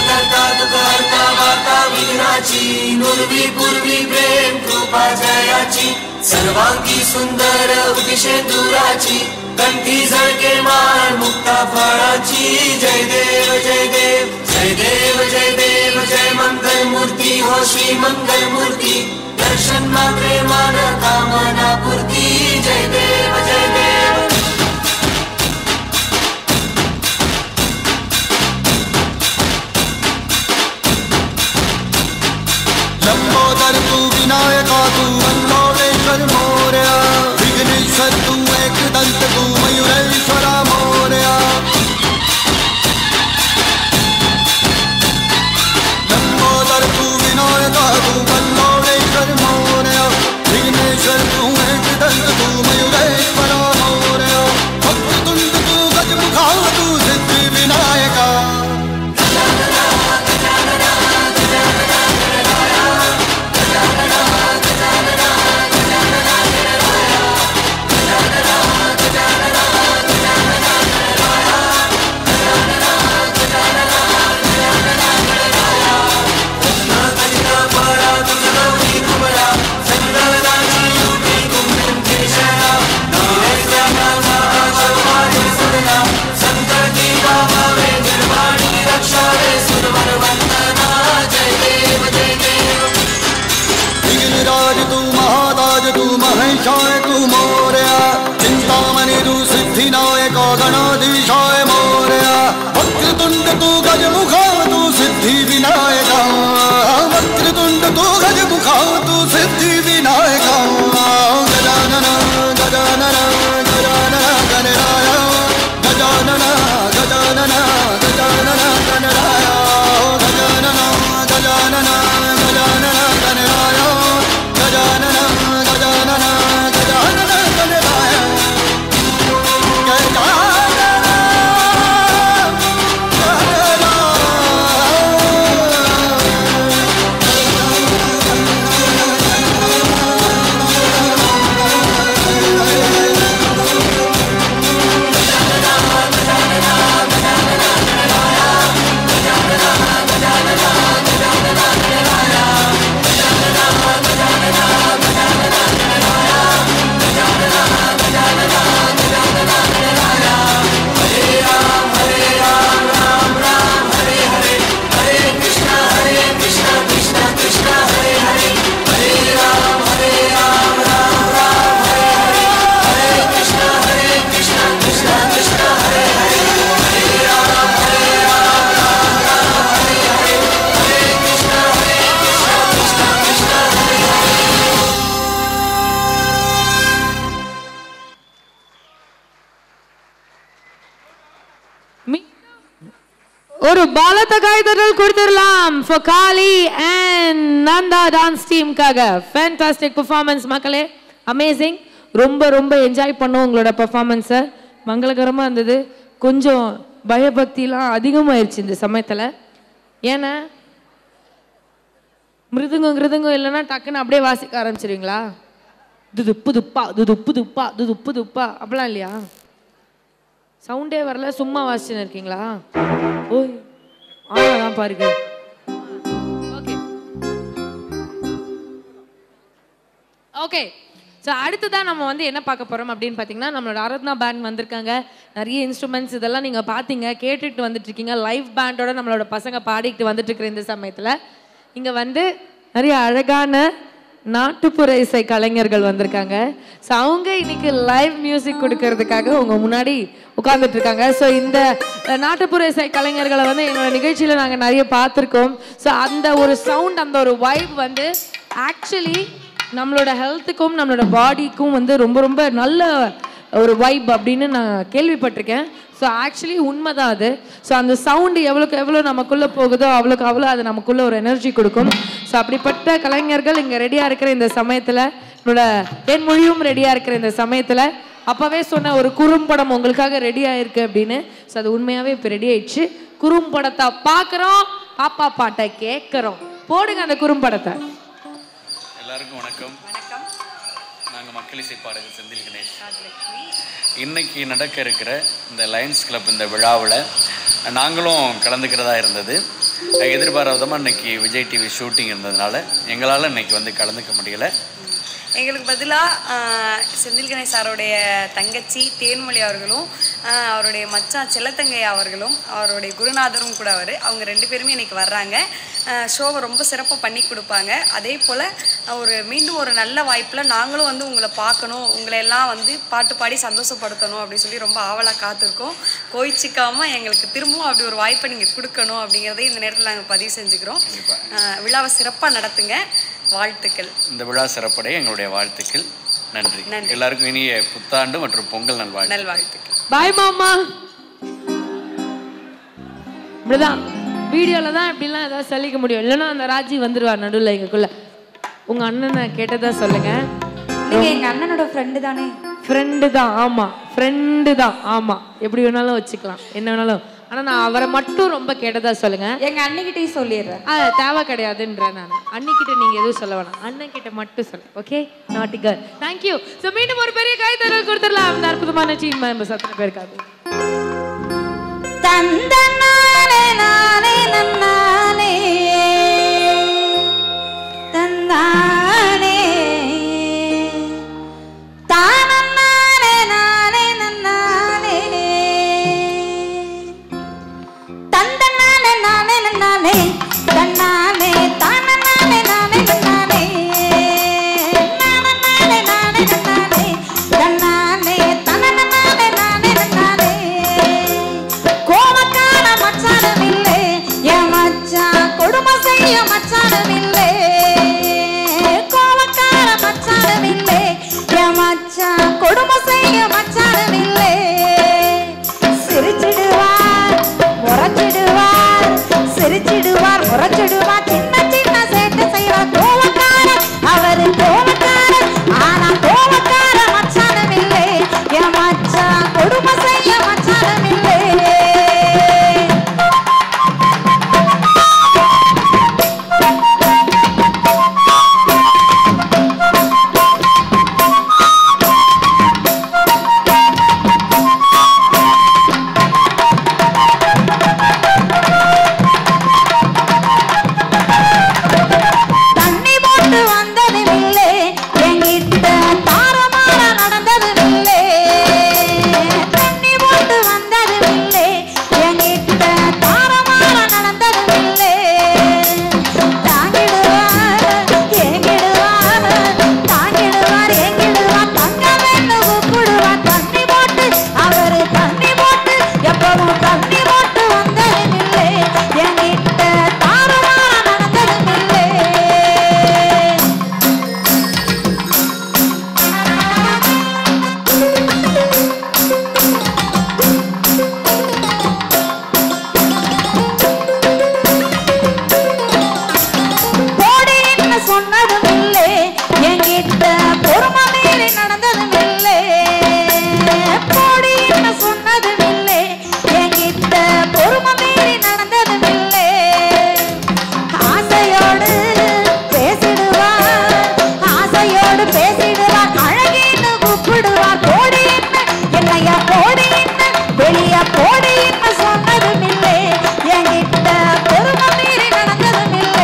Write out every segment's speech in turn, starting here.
करता दुःख हरता वार्ता विघ्नाची नुर्वी पूर्वी प्रेम कृपा जयाची सर्वांगी सुंदर उदिशे दुराची कंठी झळके माळ मुक्ता फळाची जय देव जय देव जय देव जय देव जय मंगल मूर्ती हो श्री मंगल मूर्ती दर्शन मात्रे मान कामना पूर्ती जय देव जय देव लंबोदर तू विनायका तू मंगोलेश्वर मोरया विघ्नेश्वर तू एक दंत तू मयूरेश्वरा मोरया लंबोदर तू विनायका तू मंगोलेश्वर मोरया विघ्नेश्वर तू एक दंत तू मयूरेश्वरा मोरया भक्तुंड तू गजमुखा तू सिद्धि विनायका विघ्नराज तू महाराज तू महेशाय तू मोरया चिंतामणि तू सिद्धिनायक गणाधीशाय मोरया वक्रतुंड तू गजमुखा तू सिद्धि विनायका वक्रतुंड तू गजमुखा तू सिद्धि विनायका गजानन गजानन गजानन गणराय गजानन गजानन गजानन गणराय गजानन गजानन गजानन गणराय गजानन गजानन गजानन गणराय மீ- ஒரு பலத்த கைதட்டல் கொடுத்துடலாம் for Kali and Nanda dance டீமுக்காக ஃபேண்டாஸ்டிக் பெர்ஃபார்மன்ஸ் மக்களே அமேசிங் ரொம்ப ரொம்ப என்ஜாய் பண்ணோம் உங்களோட பெர்ஃபார்மன்ஸை மங்களகரமாக இருந்தது கொஞ்சம் பயபக்திலாம் அதிகமாயிருச்சு இந்த சமயத்தில் ஏன்னா மிருதுங்கம் மிருதுங்கம் இல்லைன்னா டக்குன்னு அப்படியே வாசிக்க ஆரம்பிச்சிருவீங்களா துதுப்பு துப்பா துதுப்பு துப்பா துதுப்பு துப்பா அப்படிலாம் இல்லையா சவுண்டே வரல சும்மா வாசிச்சுன்னு இருக்கீங்களா ஓய் ஆதான் பாருங்க ஓகே ஓகே ஸோ அடுத்ததான் நம்ம வந்து என்ன பார்க்க போறோம் அப்படின்னு பார்த்தீங்கன்னா நம்மளோட ஆராத்னா பேண்ட் வந்திருக்காங்க நிறைய இன்ஸ்ட்ருமெண்ட்ஸ் இதெல்லாம் நீங்க பார்த்தீங்க கேட்டுட்டு வந்துட்டு இருக்கீங்க லைவ் பேண்டோட நம்மளோட பசங்க பாடிக்கிட்டு வந்துட்டு இருக்கிற இந்த சமயத்துல இங்க வந்து நிறைய அழகான நாட்டுப்புற இசை கலைஞர்கள் வந்திருக்காங்க ஸோ அவங்க இன்னைக்கு லைவ் மியூசிக் கொடுக்கறதுக்காக உங்க முன்னாடி உட்கார்ந்துட்டு இருக்காங்க ஸோ இந்த அஹ், நாட்டுப்புற இசை கலைஞர்களை வந்து எங்களோட நிகழ்ச்சியில நாங்க நிறைய பார்த்துருக்கோம் ஸோ அந்த ஒரு சவுண்ட் அந்த ஒரு வைப் வந்து ஆக்சுவலி நம்மளோட ஹெல்த்துக்கும் நம்மளோட பாடிக்கும் வந்து ரொம்ப ரொம்ப நல்ல ஒரு வைப் அப்படின்னு நான் கேள்விப்பட்டிருக்கேன் ஸோ ஆக்சுவலி உண்மைதான் அது ஸோ அந்த சவுண்டு எவ்வளோக்கு எவ்வளோ நமக்குள்ளே போகுதோ அவ்வளோக்கு அவ்வளோ அது நமக்குள்ள ஒரு எனர்ஜி கொடுக்கும் ஸோ அப்படிப்பட்ட கலைஞர்கள் இங்கே ரெடியாக இருக்கிற இந்த சமயத்தில் என்னோட என் மொழியும் ரெடியாக இருக்கிற இந்த சமயத்தில் அப்போவே சொன்ன ஒரு குறும்படம் உங்களுக்காக ரெடி ஆயிருக்கு அப்படின்னு ஸோ அது உண்மையாகவே இப்போ ரெடி ஆயிடுச்சு குறும்படத்தை பார்க்குறோம் பாப்பா பாட்டை கேட்குறோம் போடுங்க அந்த குறும்படத்தை எல்லாருக்கும் வணக்கம் நாங்கள் மக்கள் இசை பாடகர் செந்தில் கணேஷ் இன்னைக்கு நடக்க இருக்கிற இந்த லயன்ஸ் கிளப் இந்த விழாவில் நாங்களும் கலந்துக்கிறதா இருந்தது எதிர்பாராத விதமாக இன்னைக்கு விஜய் டிவி ஷூட்டிங் இருந்ததுனால எங்களால் இன்னைக்கு வந்து கலந்துக்க முடியல எங்களுக்கு பதிலாக செந்தில் கணேஷ் சாரோடைய தங்கச்சி தேன்மொழி அவர்களும் ஆஹ் அவருடைய மச்சான் செல்லத்தங்கை அவர்களும் அவருடைய குருநாதரும் கூட அவர் அவங்க ரெண்டு பேருமே இன்னைக்கு வர்றாங்க ஷோவை ரொம்ப சிறப்பாக பண்ணி கொடுப்பாங்க அதே போல் ஒரு மீண்டும் ஒரு நல்ல வாய்ப்பில் நாங்களும் வந்து உங்களை பார்க்கணும் உங்களை எல்லாம் வந்து பாட்டு பாடி சந்தோஷப்படுத்தணும் அப்படின்னு சொல்லி ரொம்ப ஆவலாக காத்திருக்கோம் கோயிச்சிக்காமல் எங்களுக்கு திரும்பவும் அப்படி ஒரு வாய்ப்பை நீங்கள் கொடுக்கணும் அப்படிங்கிறதை இந்த நேரத்தில் நாங்கள் பதிவு செஞ்சுக்கிறோம் ஆஹ் விழாவை சிறப்பாக நடத்துங்க வாழ்த்துக்கள் இந்த விழா சிறப்படைய எங்களுடைய வாழ்த்துக்கள் நன்றி நன்றி. எல்லாருக்கும் இனிய புத்தாண்டு மற்றும் பொங்கல் நல்வாழ்த்து நல்வாழ்த்துக்கள் பாய் மாமா இப்படிதான் வீடியோல தான் இப்படிலாம் ஏதாவது சொல்லிக்க முடியும் இல்லைன்னா அந்த ராஜி வந்துருவார் நடுவில் எங்களுக்குள்ள உங்க அண்ணனை கேட்டதா சொல்லுங்க நீங்க எங்க அண்ணனோட ஃப்ரெண்டு தானே ஃப்ரெண்டு தான் ஆமா ஃப்ரெண்டு தான் ஆமா எப்படி வேணாலும் வச்சுக்கலாம் என்ன வேணாலும் ஆனா நான் அவரை மட்டும் ரொம்ப கேட்டதா சொல்லுங்க எங்க அண்ணிக்கிட்டயும் சொல்லிடுறேன் ஆ தேவை கிடையாதுன்ற நான் அன்னிக்கிட்ட நீங்க எதுவும் சொல்ல வேணாம் அண்ணன் கிட்ட மட்டும் சொல்லு ஓகே நாட்டி கேர்ள் தேங்க்யூ ஸோ மீண்டும் ஒரு பெரிய கைத்தறல் கொடுத்துடலாம் அந்த அற்புதமான டீம் மெம்பர்ஸ் அத்தனை பேருக்காது தந்தனானே நானே நன்னானே தந்தானே தானன்னானே நானே நன்னானே தந்தனானே நானே நன்னானே தன்னானே தானனானே நானே நன்னானே நானனானே நானே நன்னானே தன்னானே தனனனானே நானே நன்னானே கோவக்கார மச்சானமில்லே என் மச்சான் கொடுமை செய்ய மச்சானமில்லே கோவக்கார மச்சானமில்லே என் மச்சான் கொடுமை செய்ய மச்சானமில்லே சிரிச்சிடுவார் முறைச்சிடுவார் சிரிச்சிடுவார் முறைச்சிடுவார் சின்ன சின்ன சேட்டை செய்வார் கோவக்காரர் அவரு கோவக்காரர் ஆனா கோவக்கார மச்சானமில்லை என் மச்சான் கொடுமை செய்ய மச்சானமில்லை தண்ணி போட்டு வந்ததுமில்லை என்கிட்ட தாரமாற நடந்ததுமில்லை தண்ணி போட்டு வந்ததுமில்லை என்கிட்ட தாரமாற நடந்ததுமில்லை தாங்கிடுவார் ஏங்கிடுவார் தாங்கிடுவார் ஏங்கிடுவார் தங்கமென்னு கூப்பிடுவார் தண்ணி போட்டு அவரு தண்ணி போட்டு எப்பவும் தண்ணி போட்டு வந்ததுமில்லை என்கிட்ட தாரமாற நடந்ததுமில்லை போடின்னு சொன்னதும் இல்லை என்கிட்ட பொறுமை மீறி நடந்ததும் இல்லை போடின்னு சொன்னதும் இல்லை என்கிட்ட பொறுமை மீறி நடந்ததும் இல்லை ஆசையோடு பேசிடுவார் ஆசையோடு பேசிடுவார் அழகின்னு கூப்பிடுவார் போடின்னு என்னையா போடின்னு வெளிய போடின்னு சொன்னதும் இல்லை என்கிட்ட பொறுமை மீறி நடந்ததும் இல்லை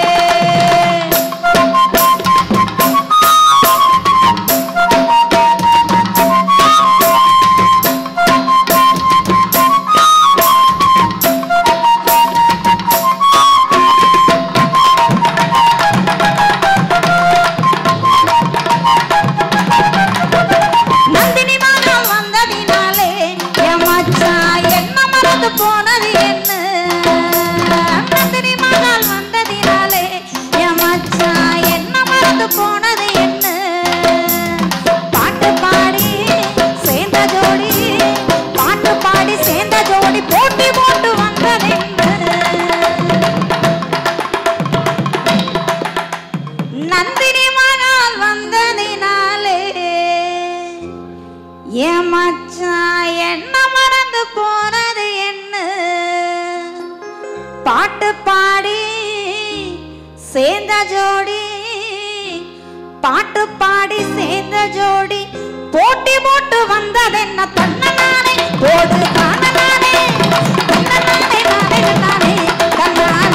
நந்தினி மகள் வந்ததினாலே என் மச்சான் என்ன மறந்து போனது என்ன நந்தினி மகள் வந்ததினாலே என் மச்சான் என்ன மறந்து போனது என்ன பாட்டு பாடி சேர்ந்த ஜோடி பாட்டு பாடி சேர்ந்த ஜோடி போட்டி போட்டு வந்தது நந்தினி மகள் வந்ததினாலே என் மச்சான் என்ன மறந்து போனது என்ன பாட்டு பாடி சேர்ந்த ஜோடி பாட்டு பாடி சேர்ந்த ஜோடி போட்டி போட்டு வந்ததென்ன தன்னனானே போடு தானனானே தன்னனானே நானே நானே தன்னானே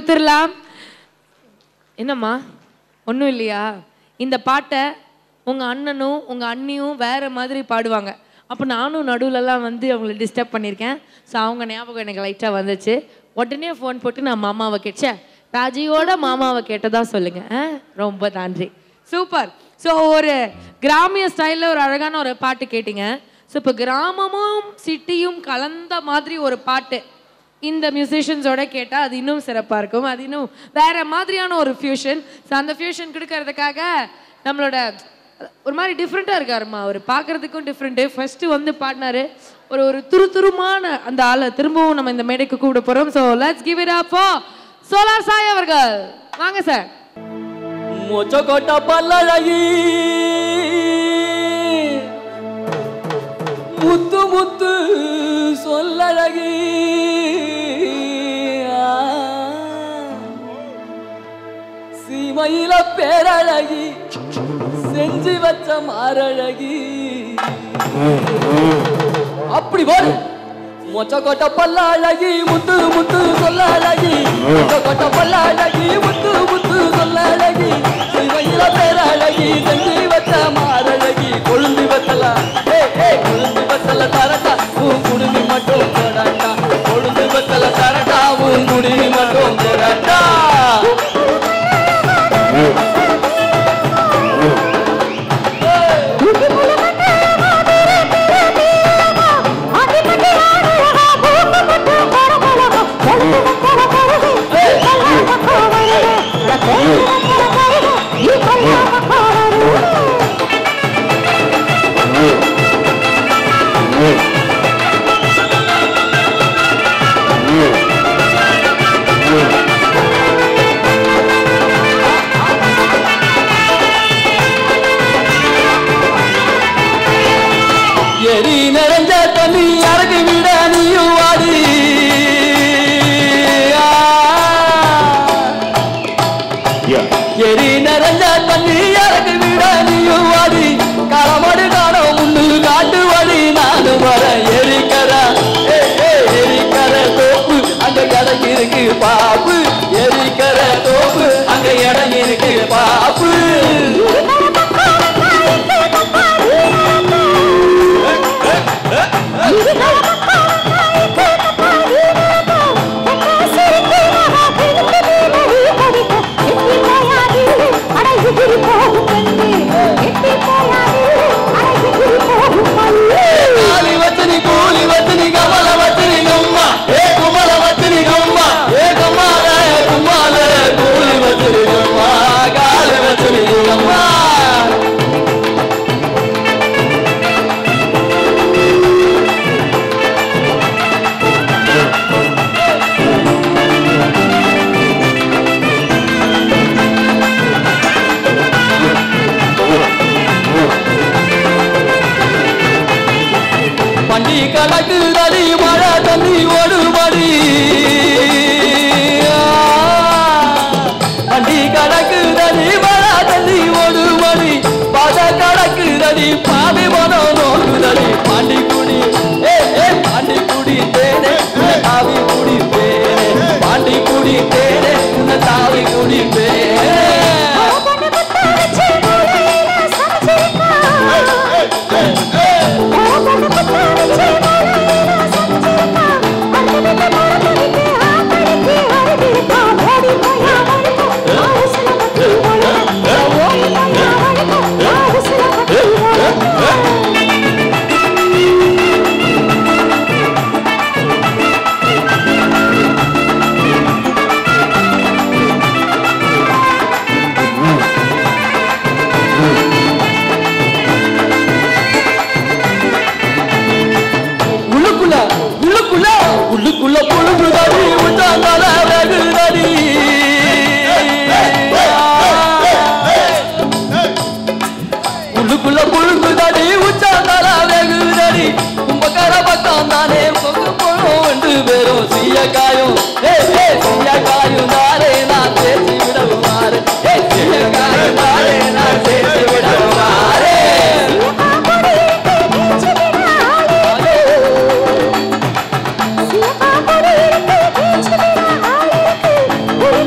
கொடுத்துடலாம் என்னம்மா ஒன்றும் இல்லையா இந்த பாட்டை உங்கள் அண்ணனும் உங்கள் அண்ணியும் வேற மாதிரி பாடுவாங்க அப்போ நானும் நடுவுலலாம் வந்து அவங்கள டிஸ்டர்ப் பண்ணியிருக்கேன் ஸோ அவங்க ஞாபகம் எனக்கு லைட்டாக வந்துச்சு உடனே ஃபோன் போட்டு நான் மாமாவை கேட்டேன் ராஜியோட மாமாவை கேட்டதா சொல்லுங்க ஆ? ரொம்ப நன்றி சூப்பர் ஸோ ஒரு கிராமிய ஸ்டைலில் ஒரு அழகான ஒரு பாட்டு கேட்டிங்க ஸோ இப்போ கிராமமும் சிட்டியும் கலந்த மாதிரி ஒரு பாட்டு இந்த மியூசிஷியன்ஸோட கேட்டால் அது இன்னும் சிறப்பாக இருக்கும் அது இன்னும் வேற மாதிரியான ஒரு ஃபியூஷன் ஸோ அந்த ஃபியூஷன் கொடுக்கறதுக்காக நம்மளோட ஒரு மாதிரி டிஃப்ரெண்ட்டாக இருக்காருமா அவர் பார்க்கறதுக்கும் டிஃப்ரெண்ட்டு ஃபர்ஸ்ட்டு வந்து பாடினாரு ஒரு ஒரு துருதுருமான அந்த ஆளை திரும்பவும் நம்ம இந்த மேடைக்கு கூப்பிட போகிறோம் so let's give it up Solar Sai அவர்கள் வாங்க சார் மொச்சக்கொட்ட பல்லழகி முத்து முத்து சொல்லழகி ஆ. சீமையில பேரழகி செஞ்சு வச்ச மாரழகி அப்படி போடு மொச்சக்கொட்ட பல்ல அழகி முத்து முத்து சொல்ல அழகி மொச்சக்கொட்ட பல்ல அழகி முத்து முத்து சொல்ல அழகி சிவையில பேர அழகி செஞ்சு வச்ச மாரழகி கொழுந்து வச்சல ஏ ஏ கொழுந்து வச்சல தரட்டா உன் குடுமி மட்டும் போடட்டா கொழுந்து வச்சல தரட்டா உன் குடுமி மட்டும் போடட்டா எரி நிறைஞ்ச தண்ணி அறக்கு விட நீயும் வாடி ஆ. எரி நிறைஞ்ச தண்ணி அறக்கு விட நீயும் வாடி களமடு காணோம் முன்னு காட்டு வழி நானும் வர எரிக்கர ஏ, ஏ, எரிக்கர தோப்பு அங்க இடம் இருக்கு பாப்பு எரிக்கர தோப்பு அங்க இடம் இருக்கு பாப்பு காலி வச்சனி கூலி வச்சனி கமல வச்சனி கம்மா ஏ குமல வச்சனி கம்மா ஏ கம்மால கும்மால கூலி வச்சனி கம்மா காலி வச்சனி கம்மா பண்டி கணக்கு தடி மழை தண்ணி ஓடுபடி பண்டி கணக்கு தடி மழை தண்ணி ஓடுபடி பத கணக்கு தடி பாவி மனம் நோக்குதடி பாண்டி குடி ஏ ஏ பாண்டி குடி தேனே உன்னை தாவி குடி பேனே பாண்டி குடி தேனே உன்னை தாவி குடி பேனே உள்ளுக்குள்ள உள்ளுக்குள்ள உள்ளுக்குள்ள புழுங்குதடி உச்சாங்கால வேகுதடி உள்ளுக்குள்ள புழுங்குதடி உச்சாங்கால வேகுதடி கும்பக்கார பக்கம் தானே பொங்கு போடும் என்று பேரும் சீயக்காயும் ஏ ஏ சீயக்காயும் தாரே நான் சேர்த்து விடவுமாறு ஏ சீயக்காயும் தாரே நான் சேர்த்து விடவுமாறு ஆ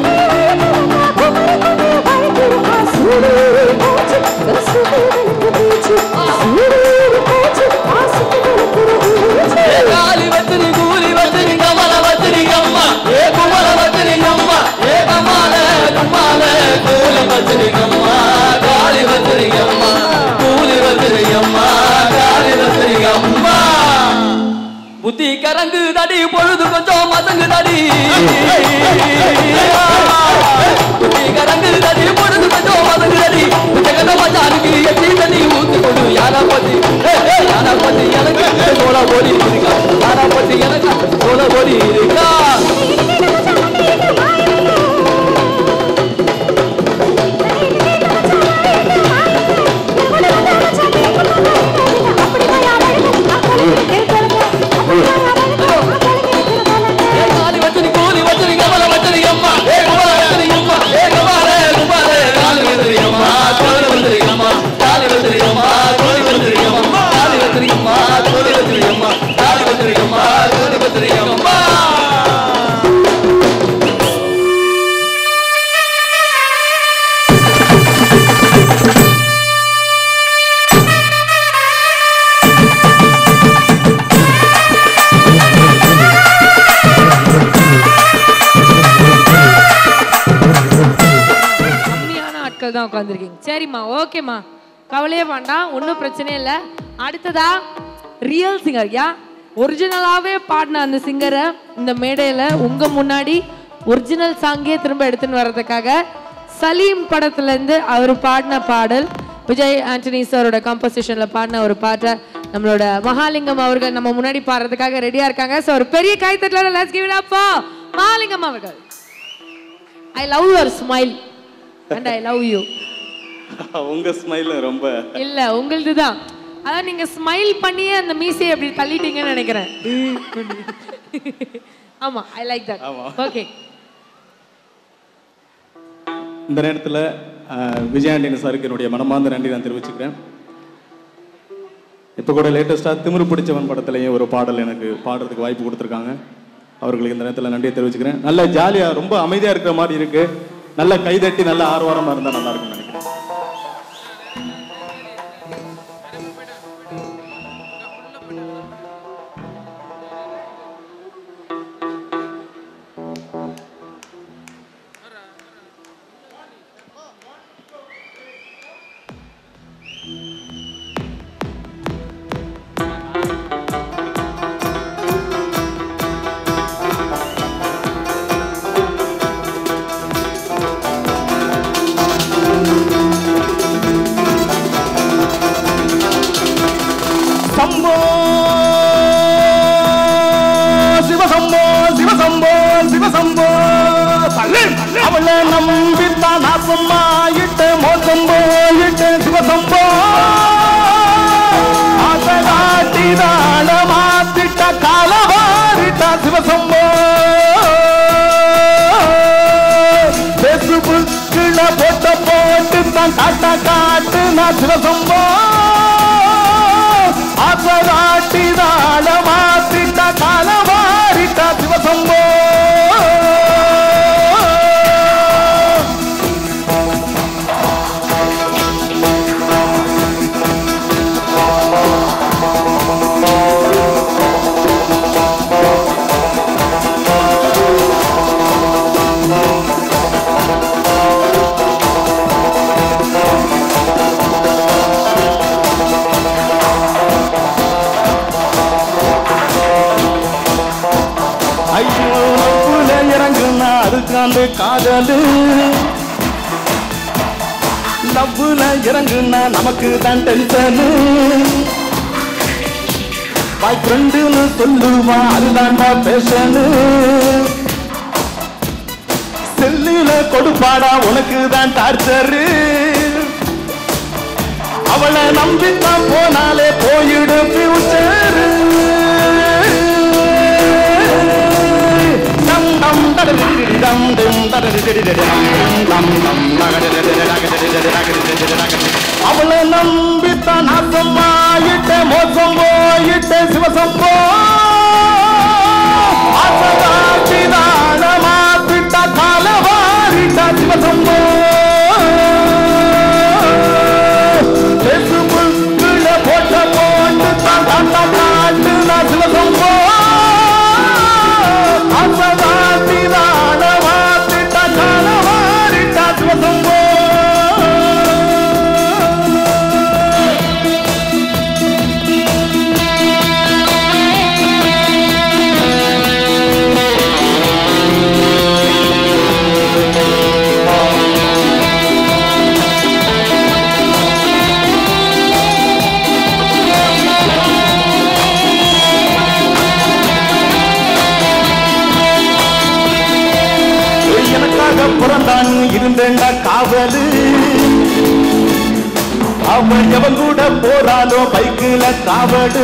கரங்கு தடி பொழுது கொஞ்சம் மதங்கு தடி புத்தி கரங்கு தடி பொழுது கொஞ்சம் மதங்கு தடி ஜெகத மச்சானுக்கு எத்தி தண்ணி ஊத்து கொடு யாரா பத்தி யாரா பத்தி எனக்கு சோழ போடி இருக்கா யாரா பத்தி எனக்கு சோழ போடி இருக்கா ஏ காலி வச்சனி கூலி வச்சனி கமல வச்சனி அம்மா ஏ கமல வச்சனி அம்மா ஏ கமல குமார காலி வச்சனி அம்மா கோலி வச்சனி அம்மா காலி வச்சனி அம்மா கோலி வச்சனி அம்மா காலி வச்சனி அம்மா கோலி வச்சனி அம்மா காலி வச்சனி அம்மா கோலி வச்சனி அம்மா கம்மியான ஆட்கள் தான் உட்காந்துருக்கீங்க சரிம்மா ஓகேம்மா கவலையே வேண்டாம் ஒன்றும் பிரச்சனை இல்லை அடுத்ததா ரியல் சிங்கர் யா ஒரிஜினலாகவே பாடின அந்த சிங்கரை இந்த மேடையில் உங்கள் முன்னாடி ஒரிஜினல் சாங்கே திரும்ப எடுத்துன்னு வர்றதுக்காக சலீம் படத்துலேருந்து அவர் பாடின பாடல் விஜய் ஆண்டனி சாரோட கம்போசிஷனில் பாடின ஒரு பாட்டை நம்மளோட மகாலிங்கம் அவர்கள் நம்ம முன்னாடி பாடுறதுக்காக ரெடியாக இருக்காங்க ஸோ ஒரு பெரிய கைத்தட்டல let's give it up Mahalingam அவர்கள் I love your smile and I love you உங்க ஸ்மைல் ரொம்ப இல்ல உங்களுது தான் அதான் நீங்க ஸ்மைல் பண்ணியே அந்த மீசையை அப்படி தள்ளிட்டீங்கன்னு நினைக்கிறேன் ஆமா ஐ லைக் தட் ஆமா. ஓகே இந்த நேரத்தில் விஜயாண்டினி சாருக்கு என்னுடைய மனமார்ந்த நன்றி நான் தெரிவிச்சுக்கிறேன் இப்போ கூட லேட்டஸ்ட்டாக திமிரு பிடிச்சவன் படத்துலையும் ஒரு பாடல் எனக்கு பாடுறதுக்கு வாய்ப்பு கொடுத்துருக்காங்க அவர்களுக்கு இந்த நேரத்தில் நன்றியை தெரிவிச்சுக்கிறேன் நல்ல ஜாலியாக ரொம்ப அமைதியாக இருக்கிற மாதிரி இருக்கு நல்ல கைதட்டி நல்ல ஆர்வாரமாக இருந்தால் நல்லா இருக்கும்னு நினைக்கிறேன் சம்போ சிவசம்போ சிவசம்போ சிவசம்போ தள்ளு அவளை நம்பித்தான் நாசமா இட்டு மோசம் போயிட்டு சிவசம்போ ஆசை காட்டினால மாத்திட்ட காலவாரிட்ட சிவசம்போ பேசுபுக்கில போட்ட போட்டு தான் காட்டா காட்டு நான் சிவசம்போ ஆசராட்டிதாள மாத்திட்ட காலவாரிட்ட சிவசம்போ ஐயோ நப்புல இறங்குனா அதுக்கு அந்த காதலு லவ்வுல இறங்குனா நமக்கு தான் டென்ஷனு பாய் ஃப்ரெண்டுன்னு சொல்லுவா அதுதான்டா பேஷனு செல்லுல கொடுப்பாடா உனக்கு தான் டார்ச்சரு அவளை நம்பித்தான் போனாலே போயிடும் ஃபியூச்சரு டம் டம் டடடிடிடி டம் டும் டடடிடிடி டம் டம் டம் டகடிடிடிடி அவளை நம்பித்தான் நாசமாயிட்ட மோசம் போயிட்ட சிவசம் போ ஆசதாசிதான மாத்திட்ட காலவாரிட்ட சிவசம் போ பேசுபுக்குல போட்ட போட்டு தான் தாத்தா காட்டு நான் சிவசம் போ ஆசதாசிதான மாத்திட்ட காலவாரிட்ட சிவசம் போ காதலு அவன் எவன் கூட போறாலோ பைக்குல காவடு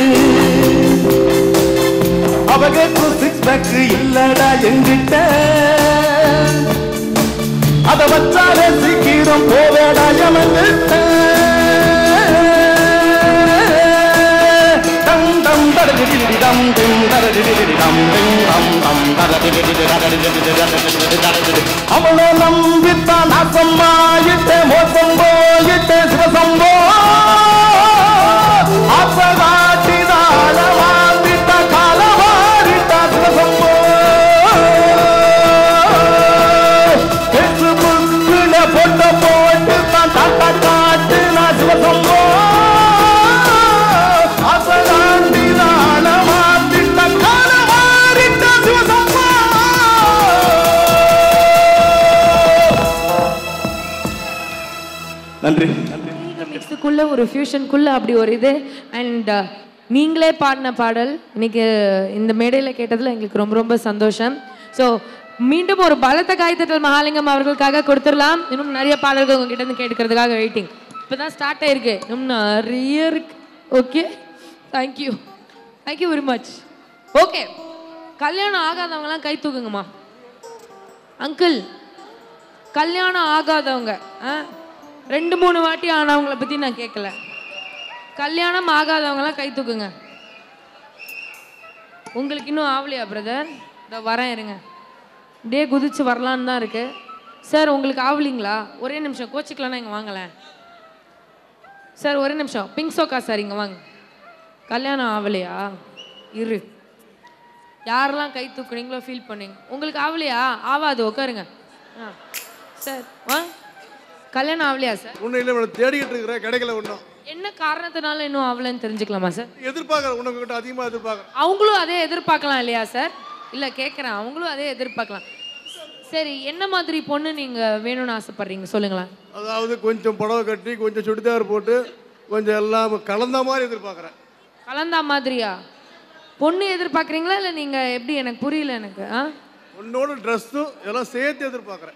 அவனுக்கு சிக்ஸ் பேக் இல்லடா எங்கிட்ட அத வச்சாலே சீக்கிரம் போவேடா எவன்கிட்ட டம் டம் தரடிடிடி டம் டிம் தரடிடிடி டம் டிம் டம் டம் தரடிடிடி தரடிடிடி தரடிடிடி தரடிடிடி. அவளை நம்பித்தான் நாசமாயிட்டே மோசம் போயிட்டே சிவசம்போ ஆசை காட்டினால வாழ்ந்திட்ட காலவாரிட்ட சிவசம்போ பேசுபுக்குல போட்ட போட்டு தான் தாத்தா காட்டு நான் சிவசம்போ ஆசை காட்டினால வாழ்ந்திட்ட காலவாரிட்ட சிவசம்போ நன்றி மிக்ஸுக்குள்ள ஒரு ஃபியூஷனுக்குள்ள அப்படி ஒரு இது அண்ட் நீங்களே பாடின பாடல் இன்னைக்கு இந்த மேடையில் கேட்டதில் எங்களுக்கு ரொம்ப ரொம்ப சந்தோஷம் ஸோ மீண்டும் ஒரு பலத்த காய்த்தட்டல் மகாலிங்கம் அவர்களுக்காக கொடுத்துடலாம் இன்னும் நிறைய பாடல்கள் உங்ககிட்ட இருந்து கேட்டுக்கிறதுக்காக வெயிட்டிங் இப்போ தான் ஸ்டார்ட் ஆயிருக்கு இன்னும் நிறைய இருக்கு okay thank you thank you very much okay கல்யாணம் ஆகாதவங்கலாம் கை தூக்குங்கம்மா அங்கிள் கல்யாணம் ஆகாதவங்க ஆ ரெண்டு மூணு வாட்டி ஆனவங்கள பற்றி நான் கேட்கல கல்யாணம் ஆகாதவங்களாம் கை தூக்குங்க உங்களுக்கு இன்னும் ஆகலையா பிரதர் இதோ வரேன் இருங்க டே குதிச்சு வரலான்னு தான் இருக்கு சார் உங்களுக்கு ஆகலிங்களா ஒரே நிமிஷம் கோச்சிக்கலாம்னா இங்கே வாங்கலேன் சார் ஒரே நிமிஷம் பிங்க் சோக்கா சார் இங்கே வாங்க கல்யாணம் ஆகலையா இரு யாரெல்லாம் கை தூக்குனீங்களோ ஃபீல் பண்ணீங்க உங்களுக்கு ஆகலையா ஆவாது உட்காருங்க ஆ சார் ஆ கல்யாணம் ஆகலையா சார் ஒன்றும் இல்லை மேடம் தேடிக்கிட்டு இருக்கிறேன் கிடைக்கல ஒன்றும் என்ன காரணத்தினால இன்னும் ஆகலைன்னு தெரிஞ்சுக்கலாமா சார் எதிர்பார்க்குறேன் உனக்கிட்ட அதிகமாக எதிர்பார்க்குறேன் அவங்களும் அதே எதிர்பார்க்கலாம் இல்லையா சார் இல்லை கேட்குறேன் அவங்களும் அதே எதிர்பார்க்கலாம் சரி என்ன மாதிரி பொண்ணு நீங்கள் வேணும்னு ஆசைப்படுறீங்க சொல்லுங்களேன் அதாவது கொஞ்சம் புடவை கட்டி கொஞ்சம் சுடிதார் போட்டு கொஞ்சம் எல்லாம் கலந்த மாதிரி எதிர்பார்க்குறேன் கலந்தா மாதிரியா பொண்ணு எதிர்பார்க்குறீங்களா இல்லை நீங்கள் எப்படி எனக்கு புரியல எனக்கு ஆ உன்னோட ட்ரெஸ்ஸும் எல்லாம் சேர்த்து எதிர்பார்க்குறேன்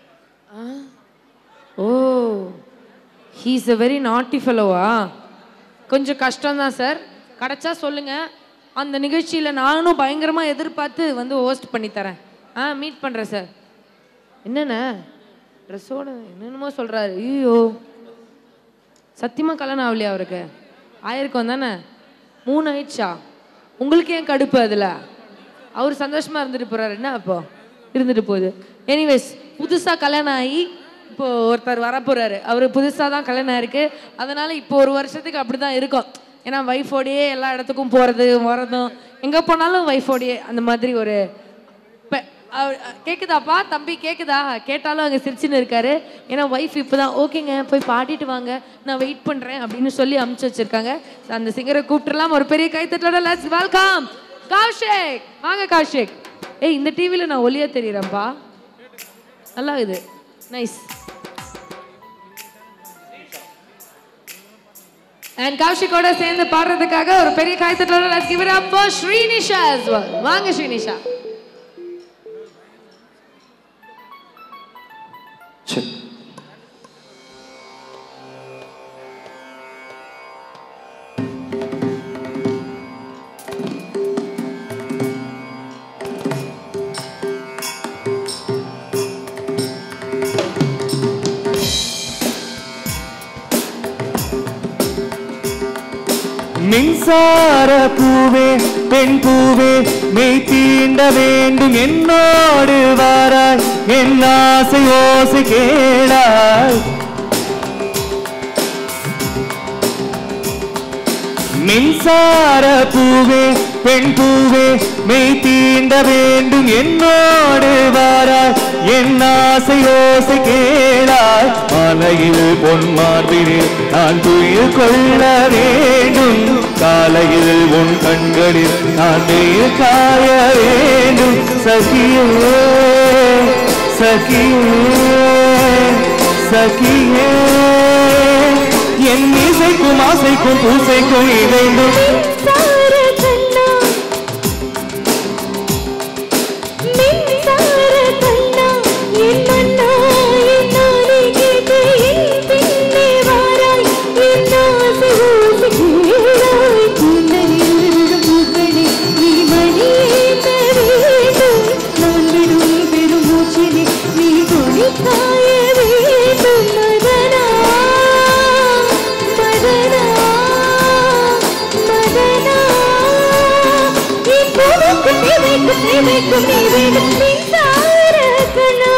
ஓ ஹீஸ் a வெரி நாட்டி ஃபெலோவா கொஞ்சம் கஷ்டம்தான் சார் கிடைச்சா சொல்லுங்க அந்த நிகழ்ச்சியில் நானும் பயங்கரமாக எதிர்பார்த்து வந்து ஹோஸ்ட் பண்ணி தரேன் ஆ மீட் பண்ணுறேன் சார் என்னண்ண ட்ரெஸ்ஸோட என்னென்னமோ சொல்கிறாரு ஐயோ சத்தியமாக கல்யாணம் ஆகலையா அவருக்கு ஆயிருக்கும் தானே மூணு ஆயிடுச்சா உங்களுக்கு ஏன் கடுப்பு அதில் அவர் சந்தோஷமாக இருந்துட்டு போகிறாரு என்ன அப்போ இருந்துட்டு போகுது எனிவேஸ் புதுசாக கல்யாணம் ஆகி இப்போ ஒருத்தர் வரப்போறாரு அவர் புதுசாக தான் கல்யாணம் ஆயிருக்கு அதனால இப்போ ஒரு வருஷத்துக்கு அப்படி தான் இருக்கும் ஏன்னா ஒய்ஃபோடையே எல்லா இடத்துக்கும் போகிறது வரதும் எங்கே போனாலும் ஒய்ஃபோடையே அந்த மாதிரி ஒரு இப்ப அவர் கேக்குதாப்பா தம்பி கேக்குதா கேட்டாலும் அங்கே சிரிச்சுன்னு இருக்காரு ஏன்னா ஒய்ஃப் இப்போ தான் ஓகேங்க போய் பாடிட்டு வாங்க நான் வெயிட் பண்ணுறேன் அப்படின்னு சொல்லி அமுச்சு வச்சிருக்காங்க அந்த சிங்கரை கூப்பிட்டுலாம் ஒரு பெரிய கைத்தட்டோட லெட்ஸ் வெல்கம் கௌஷிக் வாங்க கௌஷிக் ஏய் இந்த டிவியில் நான் ஒளியா தெரியுறேன்ப்பா நல்லா இது நைஸ் அண்ட் கௌஷிக்கோட சேர்ந்து பாடுறதுக்காக ஒரு பெரிய கைத்தட்டோட let's give it up for Srinisha as well வாங்க ஸ்ரீனிஷா மின்சார பூவே பெண் பூவே மெய் தீண்ட வேண்டும் என்னோடு வாராய் என் ஆசை ஓசை கேளாய் மின்சார பூவே பெண் பூவே மெய் தீண்ட வேண்டும் என்னோடு வாராய் என் ஆசை ஓசை கேளாய் மாலையில் பொன் மார்பினில் நான் துயில் கொள்ள வேண்டும் காலையில் உன் கண்களில் நான் நீர் காய வேண்டும் சகியே சகியே சகியே என் இசைக்கும் ஆசைக்கும் பூசைக்கும் இணைந்து மின்சார கண்ணா என் மன்னா என் நானே கேட்டு வைக்கும் நீ வேண்டும் மின்சார கண்ணா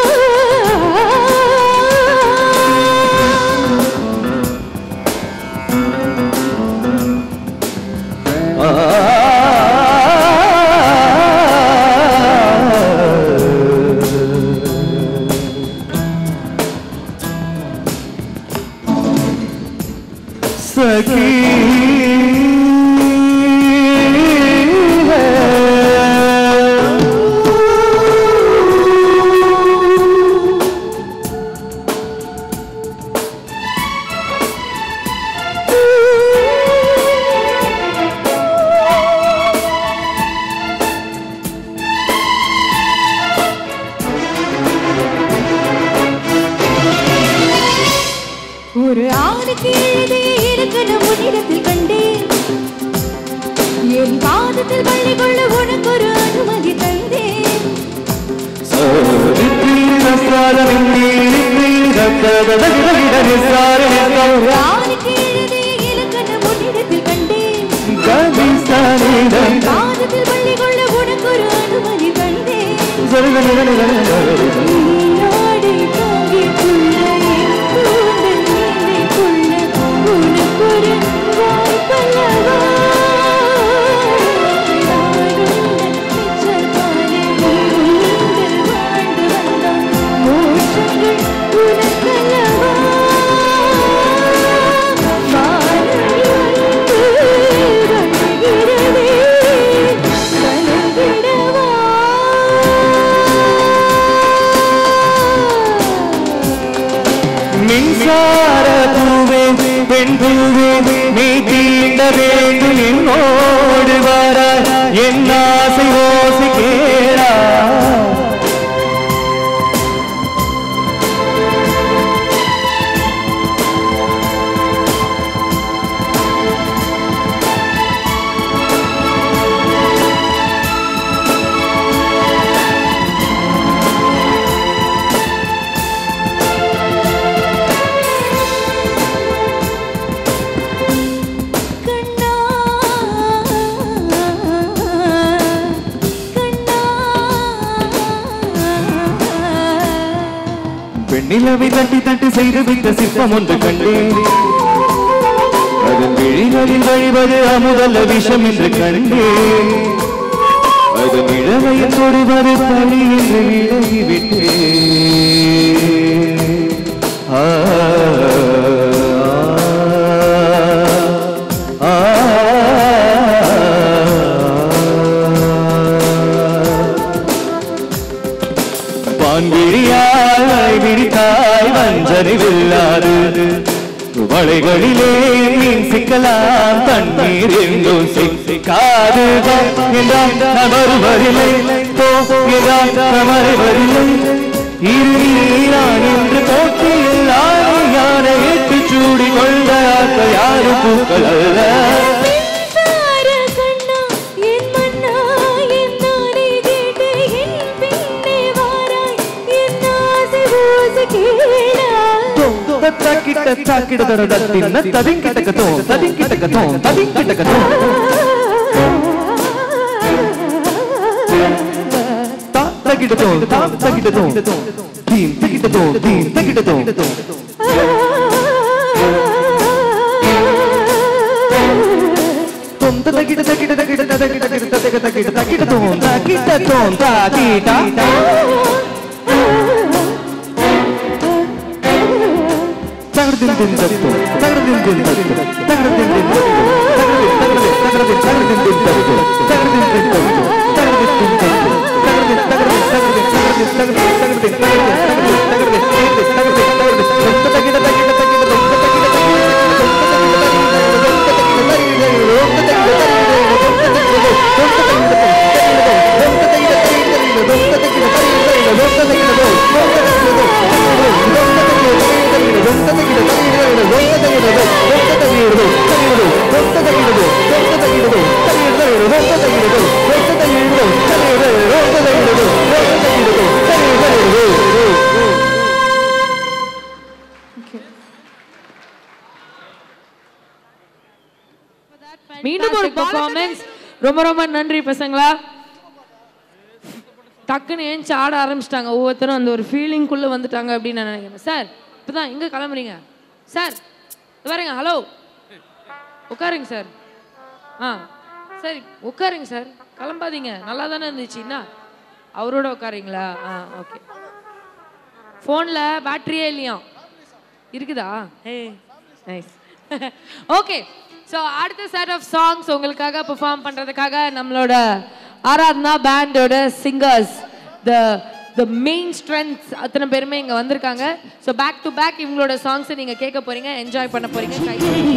सखी ஒரு ஆணுக்கு எழுதிய இலக்கணம் உன்னிடத்தில் கண்டேன் என் பாதத்தில் பள்ளி கொள்ள உனக்கு ஒரு அனுமதி தந்தேன் ஒரு ஆணுக்கு எழுதிய இலக்கணம் உன்னிடத்தில் கண்டேன் என் பாதத்தில் பள்ளி கொள்ள உனக்கு ஒரு அனுமதி தந்தேன் நீராடை தாங்கிக்குள்ள என் கூந்தல் நீந்திக்குள்ள உனக்கொரு வாய்ப்பல்லவா நானும் நிச்சயத்தானே நீங்கள் வாழ்ந்து வந்தால் மோட்சங்கள் உனக்கல்லவா வானவில் வந்து வழிகிறதே கலங்கிடவா மின்சார பூவே பெண் பூவே நீ தீண்ட வேண்டும் என்னோடு வர என் ஆசை ஓசை கேளா கண்ணா கண்ணா பெண்ணிலவை தட்டி தட்டி செய்து விட்ட சிற்பம் ஒன்று கண்டேன் அதன் விழிகளில் வழிவது அமுதல்ல விஷம் என்று கண்டேன் அதன் இளமையில் தொடுவது பலி என்று விலகிவிட்டேன் ஆ, ஆ, ஆ. பான்விழியாய் விழித்தாய் வஞ்சனை வெல்லாது வளைகளிலே மீன் சிக்கலாம் தண்ணீர் எங்கும் சிக்காது என்றால் நான் வருவதில்லை போ என்றால் நான் வருவதில்லை இரு நீரான் என்று போட்டியில் ஆணை யானை எட்டு சூடி கொண்ட ஆக்கள் யாரு பூக்கள் அல்ல மின்சார கண்ணா என் மன்னா என் நானே கேட்டு என் பின்னே வாராய் என் ஆசை ஓசை கேளா தக்கிட்ட தாக்கிட தடத்தின்ன ததிங்கிட்டக்கத்தோ ததிங்கிட்டக்கத்தோ ததிங்கிட்டக்கத்தோ தா தக்கிட்டதோ தா தக்கிட்டதோ தீம் தக்கிட்டதோ தீம் தக்கிட்டதோ தொம் தக்கிட்ட தக்கிட்ட தக்கிட்ட தக்கிட்ட தக்கிட்ட தக்கிட்ட தக்கிட்ட தக்கிட்டதோ தக்கிட்டதோ தாக்கிட்டா தகடதின் தின் தத்தோ தகடதின் தின் தத்தோ தகடதின் தின் தத்தோ தகடதின் தகடதின் தகடதின் தின் தத்தோ தகடதின் தின் தத்தோ தகடதின் தின் தத்தோ தகடதின் தகடதின் தகடதின் தகடதின் தகடதின் தகடதின் தகடதின் தகடதின் தகடதின் தகடதின் தகடதின் தொந்த தகிட தகிட தகிட தொந்த தகிட தகிட மீண்டும் ஒரு பெர்ஃபார்மன்ஸ் ரொம்ப ரொம்ப நன்றி பசங்களா டக்குன்னு ஏஞ்சி ஆட ஆரம்பிச்சிட்டாங்க ஒவ்வொருத்தரும் அந்த ஒரு ஃபீலிங்குள்ளே வந்துட்டாங்க அப்படின்னு நான் நினைக்கிறேன் சார் இப்போ தான் எங்கே கிளம்புறீங்க சார் இது பாருங்க ஹலோ உட்காருங்க சார் ஆ சரி உட்காருங்க சார் கிளம்பாதீங்க நல்லா தானே இருந்துச்சு என்ன அவரோட உட்காருங்களா ஆ ஓகே ஃபோனில் பேட்டரியே இல்லையா இருக்குதா ஏ நைஸ் ஓகே ஸோ அடுத்த செட் ஆஃப் சாங்ஸ் உங்களுக்காக பெர்ஃபார்ம் பண்ணுறதுக்காக நம்மளோட ஆராத்னா பேண்டோட singers the the main strength அத்தனை பேருமே இங்கே வந்திருக்காங்க ஸோ பேக் டு பேக் இவங்களோட சாங்ஸை நீங்கள் கேட்க போறீங்க என்ஜாய் பண்ண போறீங்க கை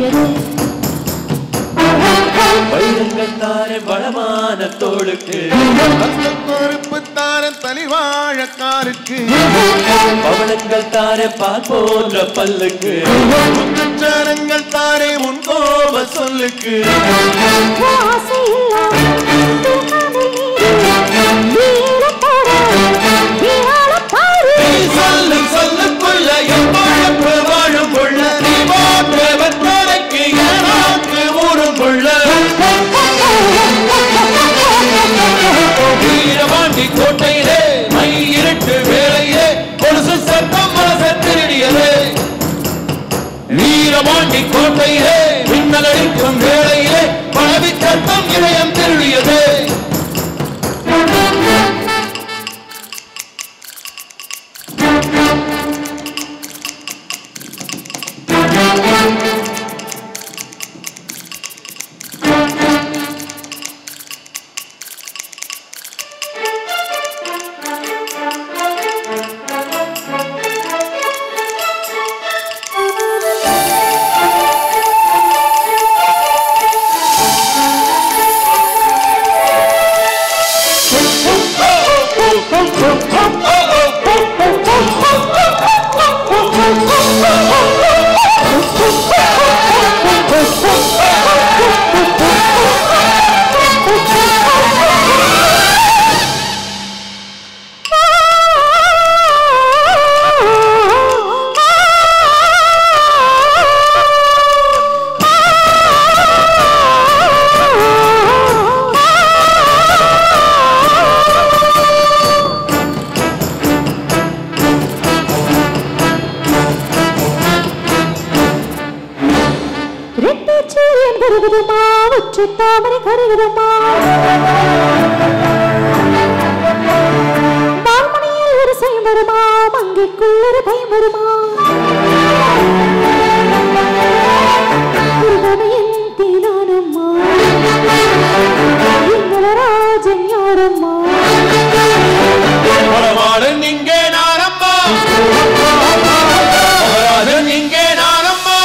வைரங்கள் தானே வளமான தோளுக்கு பொறுப்பு தார தனிவாழக்காருக்கு பவனங்கள் தானே பால் போன்ற பல்லுக்கு சரங்கள் தாரே முன் கோப சொல்லுக்கு நீ சொல்லும் சொல்லுக்குள்ள என் வாழ்க்கை வாழும் புள்ள நீ போன்றவன் தனக்கு எனக்கு ஊரும் புள்ள வீரபாண்டி கோட்டையிலே மை இருட்டு வேளையிலே கொலுசு சத்தம் மனச திருடியது வீரபாண்டி கோட்டையிலே மின்னல் அடிக்கும் வேளையிலே பழவி சத்தம் இதயம் திருடியது ரெட்டிச்சூரியன் வருகுதுமா உச்சி தாமரை கருகுதுமா நால்மணியில் ஒரு செய்யும் வருமா மங்கைக்குள் ஒரு பயம் வருமா திருமணையின் தீனானம்மா ராஜன் யாரம்மா பரவாடன் இங்கே நானம்மா பரவாடன் இங்கே நானம்மா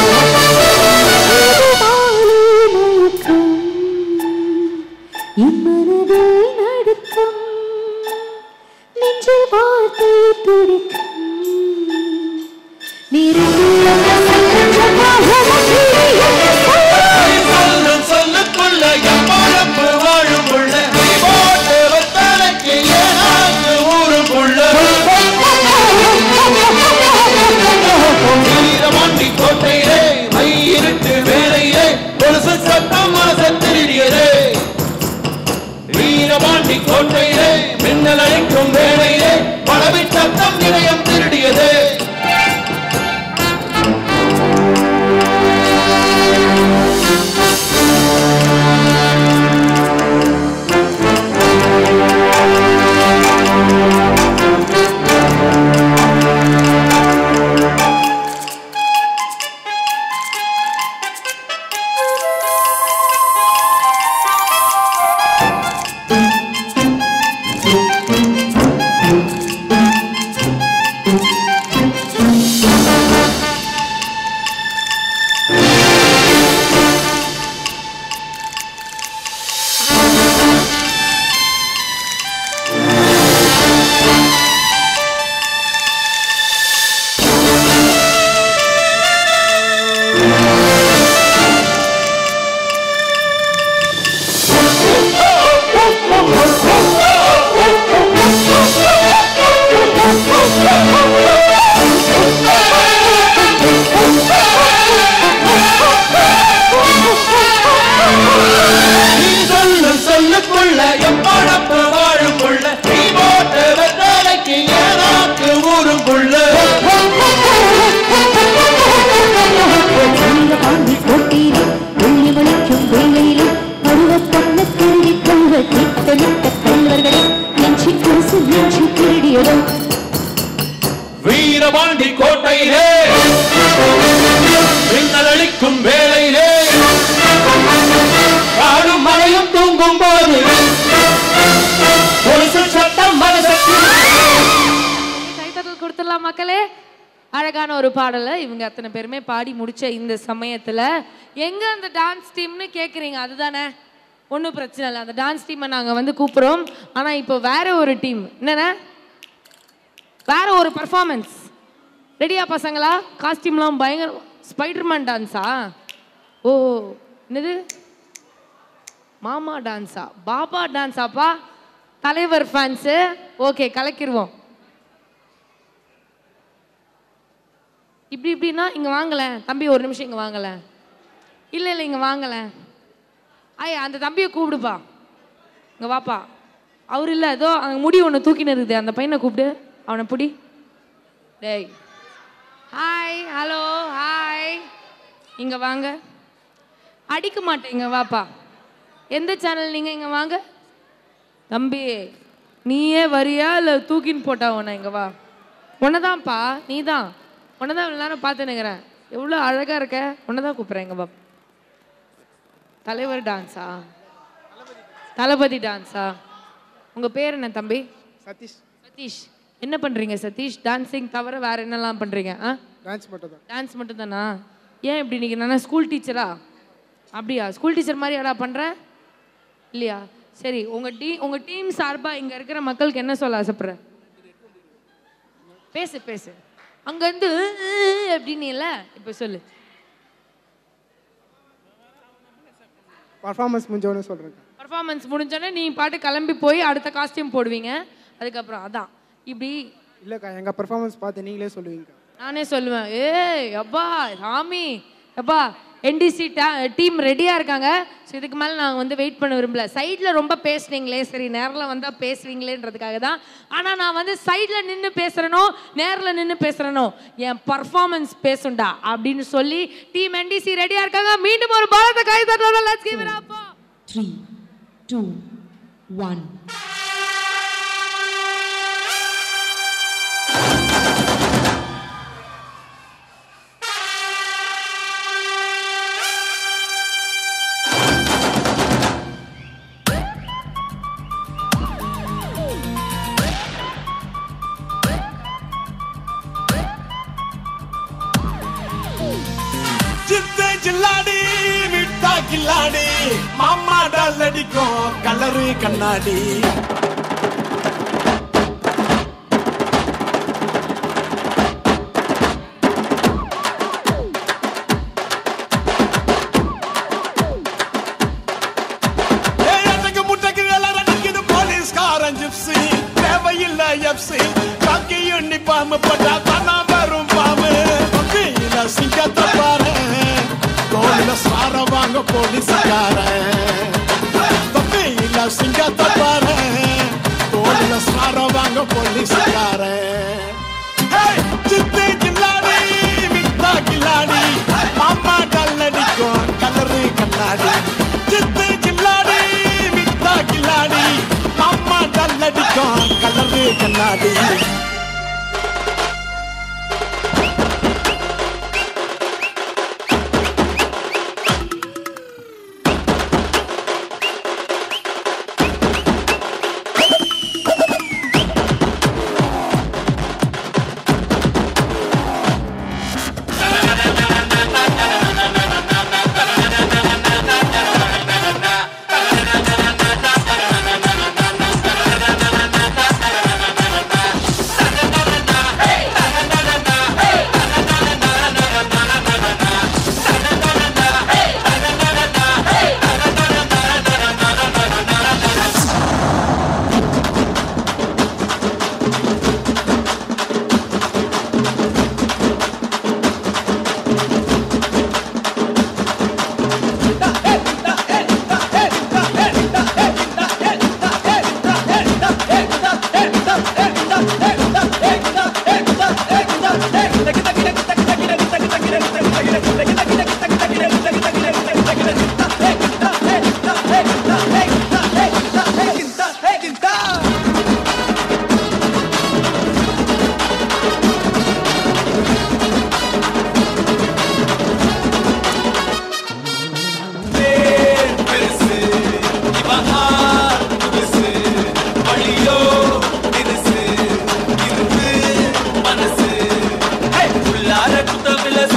இம்மனதில் நடுக்கம் நெஞ்சில் வார்த்தை துடிக்கும் இருக்கும் வேளையிலே காடும் மழையும் தூங்கும் போது கொலுசு சத்தம் மனசுக்கு கைத்தட்டல் கொடுத்துடலாம் மக்களே அழகான ஒரு பாடலை இவங்க அத்தனை பேருமே பாடி முடிச்ச இந்த சமயத்துல எங்க அந்த டான்ஸ் டீம்னு கேக்குறீங்க அதுதானே ஒன்றும் பிரச்சனை இல்லை அந்த டான்ஸ் டீமை நாங்க வந்து கூப்பிடுறோம் ஆனா இப்போ வேற ஒரு டீம் என்னண்ணே வேற ஒரு பர்ஃபார்மன்ஸ் ரெடியா பசங்களா காஸ்டியூம்லாம் பயங்கர ஸ்பைடர்மேன் டான்ஸா ஓ என்னது மாமா டான்ஸா பாபா டான்ஸாப்பா தலைவர் ஃபேன்ஸு ஓகே கலக்கிடுவோம் இப்படி இப்படின்னா இங்கே வாங்கலேன் தம்பி ஒரு நிமிஷம் இங்கே வாங்கலேன் இல்லை இல்லை இங்கே வாங்கலேன் ஐய் அந்த தம்பியை கூப்பிடுப்பா இங்கே வாப்பா அவர் இல்லை ஏதோ அங்கே முடி ஒன்று தூக்கின்னு இருக்குது அந்த பையனை கூப்பிடு அவனை பிடி டேய் ஹாய் ஹலோ ஹாய் இங்கே வாங்க அடிக்க மாட்டேங்க வாப்பா எந்த சேனல் நீங்கள் இங்கே வாங்க தம்பி நீயே வரியா இல்லை தூக்கின்னு போட்டா உன்னை இங்கே வா உன்னதான்ப்பா நீ தான் உன்னை தான் இவ்வளோ நேரம் பார்த்து நிற்கிறேன் எவ்வளோ அழகாக இருக்க உன்னை தான் கூப்பிட்றேன் இங்கே வா தலைவர் டான்ஸா தளபதி டான்ஸா உங்கள் பேர் என்ன தம்பி சதீஷ் சதீஷ் என்ன பண்ணுறீங்க சதீஷ் டான்ஸிங் தவிர வேறு என்னெல்லாம் பண்ணுறீங்க ஆ டான்ஸ் மட்டும் தான் டான்ஸ் மட்டும் தானா ஏன் இப்படி இன்னைக்கு நான் ஸ்கூல் டீச்சரா அப்படியா ஸ்கூல் டீச்சர் மாதிரி எடா பண்ணுறேன் இல்லையா சரி உங்கள் டீ உங்கள் டீம் சார்பாக இங்கே இருக்கிற மக்களுக்கு என்ன சொல்ல ஆசைப்படுற பேசு பேசு அங்கேருந்து அப்படின்னு இல்லை இப்போ சொல்லு பர்ஃபார்மன்ஸ் முடிஞ்சவொடனே சொல்கிறேன் பர்ஃபார்மன்ஸ் முடிஞ்சோடனே நீ பாட்டு கிளம்பி போய் அடுத்த காஸ்டியூம் போடுவீங்க அதுக்கப்புறம் அதான் இப்படி இல்லைக்கா எங்கள் பர்ஃபார்மன்ஸ் பார்த்து நீங்களே சொல்லுவீங்கக்கா நானே சொல்லுவேன் ஏய் அப்பா சாமி அப்பா என்டிசி டீம் ரெடியாக இருக்காங்க ஸோ இதுக்கு மேலே நாங்கள் வந்து வெயிட் பண்ண விரும்பல சைடில் ரொம்ப பேசுனீங்களே சரி நேரில் வந்தால் பேசுவீங்களேன்றதுக்காக தான் ஆனால் நான் வந்து சைடில் நின்று பேசுகிறனோ நேரில் நின்று பேசுகிறனோ என் பர்ஃபார்மன்ஸ் பேசுண்டா அப்படின்னு சொல்லி டீம் என்டிசி ரெடியாக இருக்காங்க மீண்டும் ஒரு பாரத கை தட்டோட let's give it up Three, two, one. சித்தை சில்லாடி விட்டா கில்லாடி மாமா டால் அடிக்கும் கலரு கண்ணாடி ஏய், அன்னைக்கு முட்டைக்கு வேலை அடிக்குது போலீஸ்காரன் ஜிப்ஸி தேவையில்லை எப்சி காக்கி உண்ணி பாம்பு பட்டா தானா வரும் பாம்பு கொக்கையில சிங்கத்தை பாரு தோல்ல சார வாங்க போலீஸ்காரன் கொக்கையில சிங்கத்தை பாரு தோல்ல சார வாங்க போலீஸ்காரன் ஏய், சித்து கில்லாடி விட்டா கில்லாடி மாமா கல்லடிக்கும் கலரு கண்ணாடி சித்து கில்லாடி விட்டா கில்லாடி மாமா கல்லடிக்கும் கலரு கண்ணாடி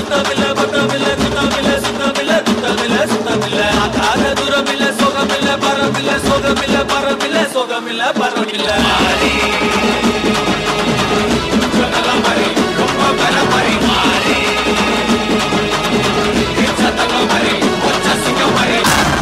சுத்தமில்ல பத்தமில்ல சுத்தமில்ல சுத்தமில்ல சுத்தமில்ல சுத்தமில்ல ஆகாத தூரமில்ல சோகமில்ல பரமில்ல சோகமில்ல பரமில்ல சோகமில்ல பரமில்ல மாறி நல்ல மாதிரி ரொம்ப பெற மாதிரி மாறி தங்க மாதிரி ஒச்ச சிங்க மாதிரி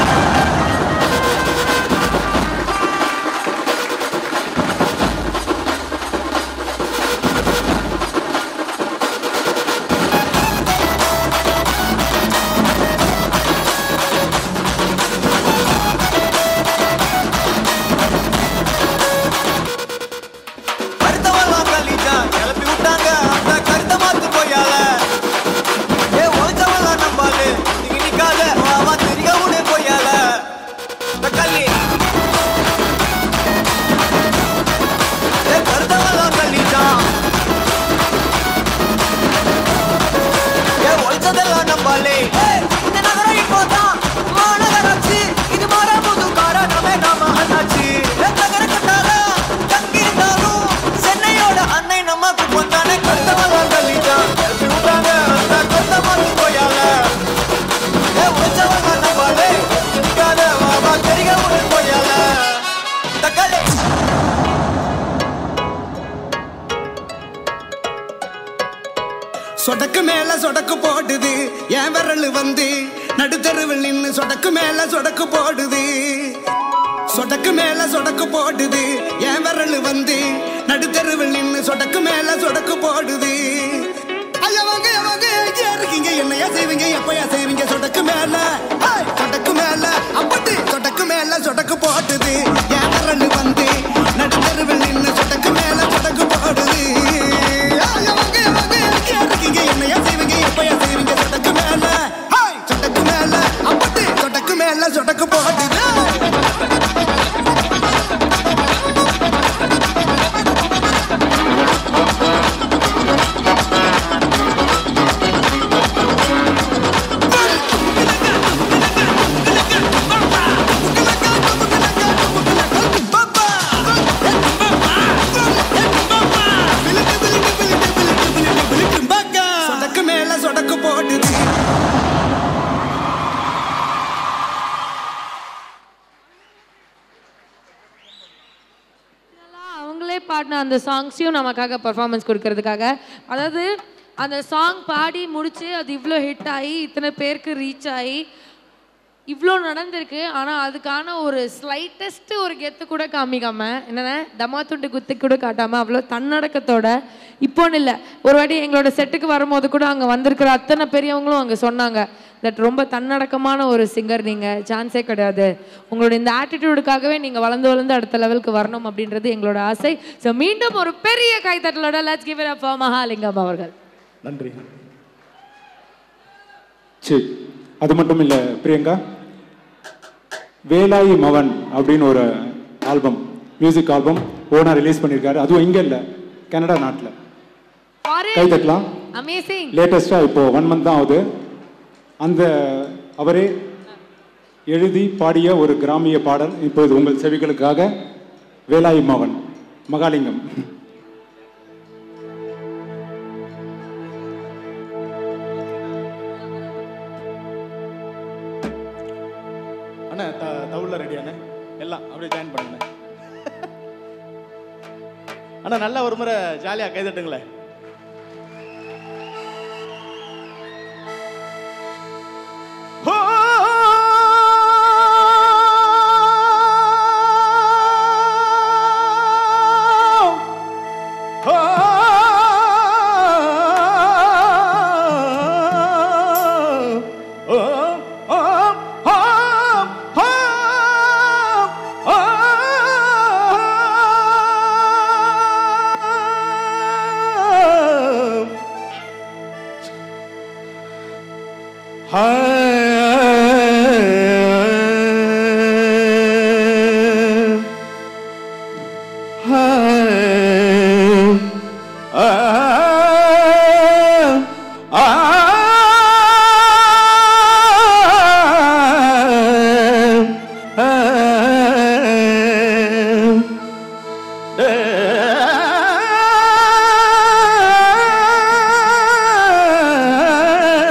அடுத்தவெல்லாம் கலிஜா கிளப்பி விட்டாங்க அந்த கருத்த மாத்து போயால ஏ ஒழிச்சவெல்லாம் நம்பாலு நீங்க நிக்காத அவ தெரிய உடனே போயால இந்த கல்லி ஏ கருத்தவெல்லாம் கலிஜா ஏ ஒழிச்சதெல்லாம் நம்பாலே இந்த நகரம் இப்போதான் மாநகராட்சி இது மாற புது காரணமே நாம அண்ணாச்சி நகர கட்டால தங்கியிருந்தாலும் சென்னையோட அன்னை நமக்கு பொந்தானே கருத்தவெல்லாம் கலிஜான் கிளப்பி விட்டாங்க அந்த கருத்த மாத்து போயால ஏ ஒழிச்சவெல்லாம் நம்பாலே நிக்காத அவ தெரிய உடனே போயால தக்காளி சொடக்கு மேல சொடக்கு போடுது என் விரல் வந்து நடுத்தருவில் நின்னு சொடக்கு மேல சொடக்கு போடுது சொடக்கு மேல சொடக்கு போடுது என் விரல் வந்து நடுத்தருவில் நின்னு சொடக்கு மேல சொடக்கு போடுது ஐயா வாங்க வாங்க எங்கேயா இருக்கீங்க என்னையா செய்வீங்க எப்பயா செய்வீங்க சொடக்கு மேல ஹேய், சொடக்கு மேல அப்படி சொடக்கு மேல சொடக்கு போடுது என் விரல் வந்து நடுத்தருவில் நின்னு சொடக்கு மேல சொடக்கு போடுது ஐயா வாங்க வாங்க எங்கேயா இருக்கீங்க என்னையா செய்வீங்க எப்பயா செய்வீங்க சொடக்கு மேல ஹேய், சொடக்கு மேல அப்படி சொடக்கு மேல சொடக்கு போடுது சொடக்கு மேல சொடக்கு போடுது அவங்களே பாடின அந்த சாங்ஸையும் நமக்காக பர்ஃபார்மன்ஸ் கொடுக்கறதுக்காக அதாவது அந்த சாங் பாடி முடிச்சு அது இவ்வளோ ஹிட் ஆகி இத்தனை பேருக்கு ரீச் ஆகி இவ்வளோ நடந்திருக்கு ஆனால் அதுக்கான ஒரு ஸ்லைட்டஸ்ட் ஒரு கெத்து கூட காமிக்காம என்னென்ன தமா துண்டு குத்து கூட காட்டாமல் அவ்வளோ தன்னடக்கத்தோட இப்போன்னு இல்லை ஒரு வாட்டி எங்களோட செட்டுக்கு வரும்போது கூட அங்கே வந்திருக்கிற அத்தனை பெரியவங்களும் அங்கே சொன்னாங்க தட் ரொம்ப தன்னடக்கமான ஒரு சிங்கர் நீங்கள் சான்ஸே கிடையாது உங்களோட இந்த ஆட்டிடியூடுக்காகவே நீங்கள் வளர்ந்து வளர்ந்து அடுத்த லெவலுக்கு வரணும் அப்படின்றது எங்களோட ஆசை ஸோ மீண்டும் ஒரு பெரிய கைத்தட்டலோட let's give it up Mahalingam அவர்கள் நன்றி சரி அது மட்டும் இல்லை பிரியங்கா வேலாயி மவன் அப்படின்னு ஒரு ஆல்பம் மியூசிக் ஆல்பம் ஓனா ரிலீஸ் பண்ணியிருக்காரு அதுவும் இங்கே இல்லை கனடா நாட்டில் கை தட்டலாம் அமேசிங் லேட்டஸ்ட்டாக இப்போ ஒன் மந்த் தான் ஆகுது அந்த அவரே எழுதி பாடிய ஒரு கிராமிய பாடல் இப்போது உங்கள் செவிகளுக்காக வேலாயி மவன் மகாலிங்கம் அண்ணா த தவுள்ள ரெடி அண்ணே எல்லாம் அப்படியே ஜாயின் பண்ணுங்க அண்ணா நல்லா ஒரு முறை ஜாலியாக கை தட்டுங்களேன் ஆ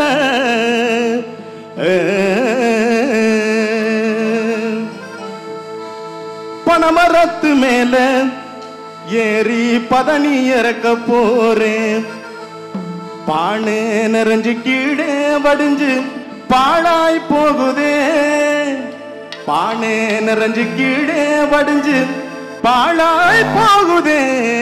மேல ஏறி பதனி இறக்க போறேன் பானு நிறைஞ்சு கீழே வடிஞ்சு பாழாய் போகுதே பானு நிறைஞ்சு கீழே வடிஞ்சு பாழாய் போகுதே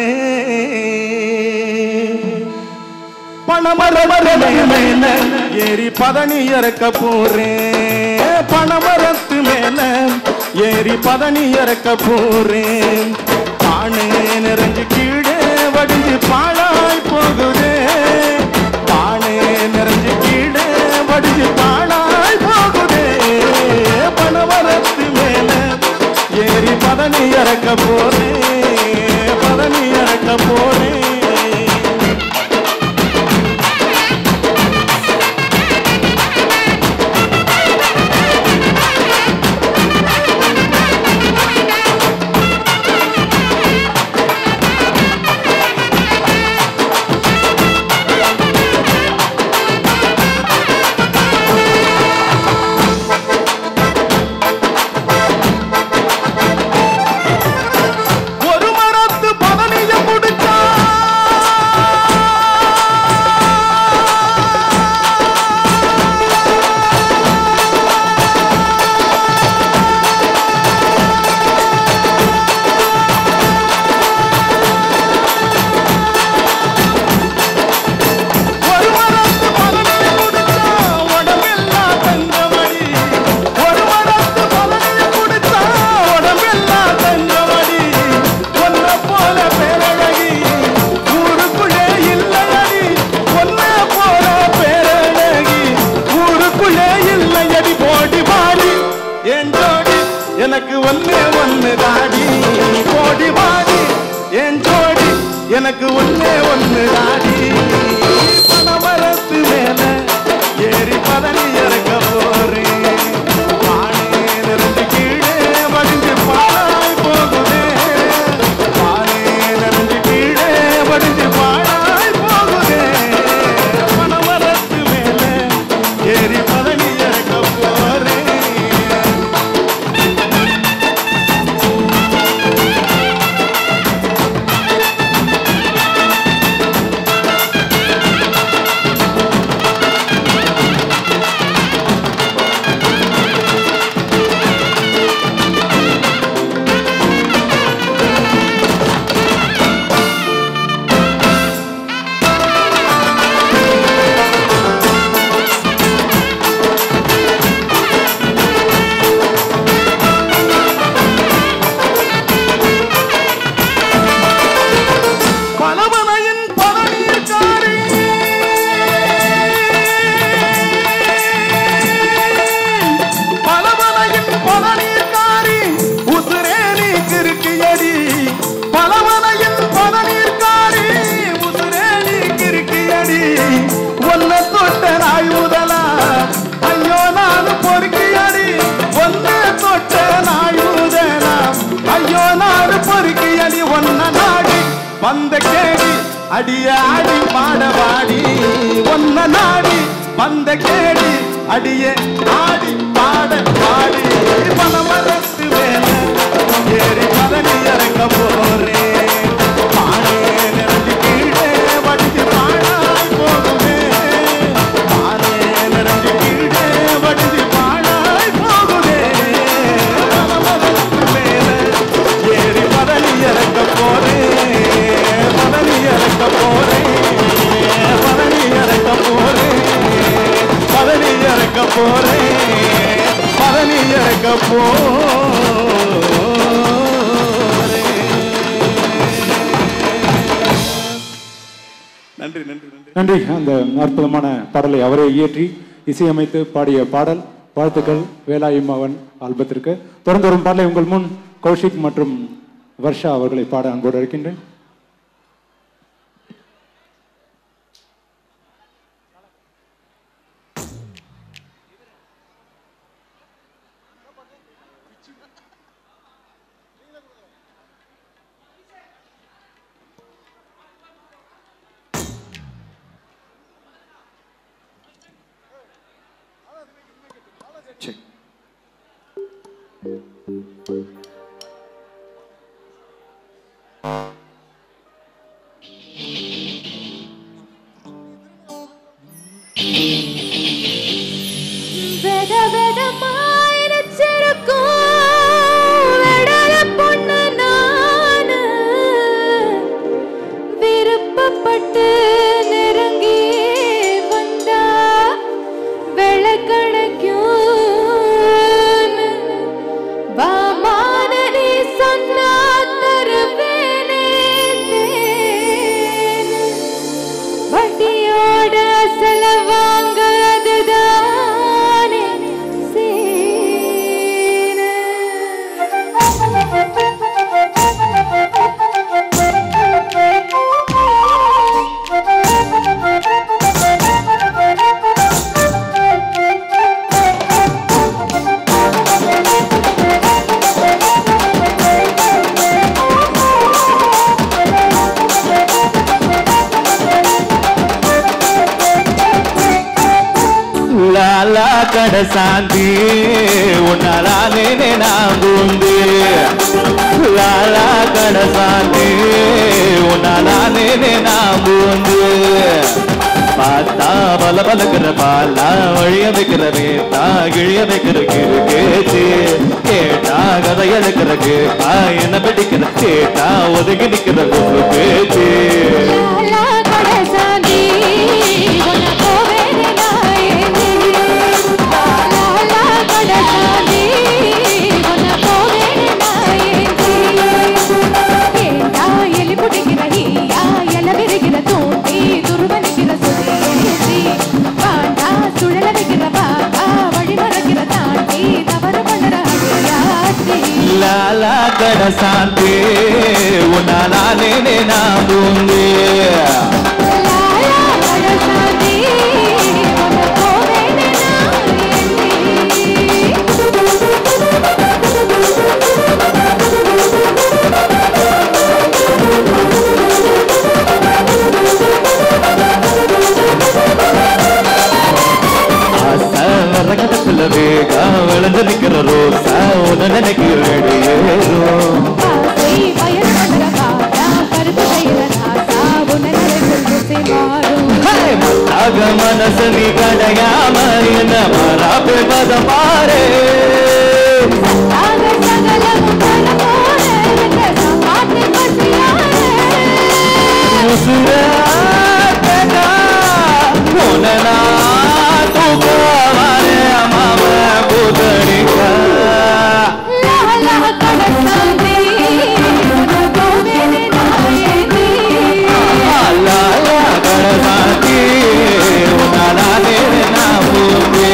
பணமரமரமே மேல ஏறி பதனி இறக்க போறேன் பணமரத்து மேல ஏறி பதனி இறக்க போறேன் பானு நிறைஞ்சு கீழே வடிஞ்சு பாழாய் போகுதே பானு நிறைஞ்சு கீழே வடிஞ்சு பாழாய் போகுதே பணமரத்து மேல ஏறி பதனி இறக்க போறேன் பதனி இறக்க போறேன் ஒரு மரத்து பதனிய முடிச்சா ஒரு மரத்து பதனிய முடிச்சா உடம்பெல்லாம் தங்கமடி ஒரு மரத்து பதனிய முடிச்சா உடம்பெல்லாம் தங்கமடி ஒன்ன போல பேரழகி ஊருக்குள்ளே இல்லையடி ஒன்ன போல பேரழகி ஊருக்குள்ளே இல்லையடி போடி பாடி என் ஜோடி எனக்கு ஒண்ணே ஒண்ணு தாடி போடி பாடி என் ஜோடி எனக்கு ஒண்ணே ஒண்ணு தாடி பனமரத்து மேல ஏறி பதனி இறக்க போறேன் பானே நிறைஞ்சு கீழே வடிஞ்சு பாழாய் போகுதே பானே நிறைஞ்சு கீழே வடிஞ்சு பாழாய் போகுதே பனமரத்து மேல ஏறி பதனி இறக்க போறேன் பலவனையின் பதநீர்காரி பலவனையின் பதநீர்காரி உசுரே நீ கிறுக்கியடி பலவனையின் பதநீர்காரி உசுரே நீ கிறுக்கியடி ஒன்ன தொட்ட நாய் முதலா ஐயோ நான் பொறுக்கியடி ஒன்ன தொட்ட நாய் முதலா ஐயோ நான் பொறுக்கியடி ஒன்ன நாடி வந்த கேடி அடிய ஆடி பாட வாடி ஒன்ன நாடி வந்த கேடி அடிய ஆடி பாட பாடி பணமரத்து மேல ஏறி பதனி இறக்க போறேன் பானே நிறைஞ்சு கீழே வடிஞ்சு பாழாய் போகுமே பானே நிறைஞ்சு கீழே வடிஞ்சு பாழாய் போகுதே பணமரத்து மேல ஏறி பதனி இறக்க போறேன் பதனி இறக்க போறேன் பதனி இறக்க போறேன் பதனி இறக்க போறேன் பதனி இறக்க நன்றி நன்றி நன்றி நன்றி அந்த அற்புதமான பாடலை அவரே இயற்றி இசையமைத்து பாடிய பாடல் வாழ்த்துக்கள் வேலாயும் அவன் ஆல்பத்திற்கு தொடர்ந்து வரும் பாடலை உங்கள் முன் கௌஷிக் மற்றும் வர்ஷா அவர்களை பாட அன்போடு இருக்கின்றேன் இடமாயிருச்சிருக்கும் விடல பொண்ணு நானு விருப்பப்பட்டு நெருங்கி வந்தா விளக்கணைக்கும் வாமான நீ சொன்னா தருவேனே தேனு. வட்டியோட செலவாங்கிறதுதானே சேனு. லாலா கட சாந்தி உன்னாலே நான் பூந்து லாலா கட சாந்தி உன்னாலே நான் பூந்து பார்த்தா பல பலக்கிற பாலா வழிய வைக்கிற வேத்தா கிழிய வைக்கிற கிரு கேச்சு கேட்டா கதை எழுக்கிற கேட்டா என்ன பிடிக்கிற கேட்டா ஒதுங்கி நிக்கிற ஒரு பேச்சு லாலா கடைசாந்தி, உன்னை போவேனே நாயேந்தி. லாலா கடைசாந்தி, உன்னை போவேனே நாயேந்தி. ஏண்டா எலி புடிக்கிற ஈயா, எல விரிகிற தூண்டி, துருவனிக்கிற சுதேசி. வாண்டா சுழல வைக்கிற பாப்பா, வழி மறக்கிற தாண்டி, தவறு பண்ணுற அடியாத்தி. லாலா கட சாந்தி உன்னாலே நான் பூந்து லாலா கடைசாந்தி, உன்னை போவேனே ஆசை வரகடத்துல வேகா விளைஞ்சு நிக்கிற ரோசா உன நினைக்கிற ஏறும் ஆசை பயன் பண்ணுற பாட்டா, கருப்பு செய்கிற ராசா, உன்னை நினைக்கும் திசை மாறும். ஆக மனசு நீ கடையாம என்ன மறாப்பே பதம் பாரு ஆக சகலமும் தர போல, இந்த சாப்பாட்டு பசியார. உசுர கேட்டா உன்னை நான் தூக்க வரேன் மாம புதடிக்கா லாலா கடைசாந்தி, உன்னை போவேனே நாயேந்தி. லாலா கட சாந்தி உன்னாலே நான் பூந்து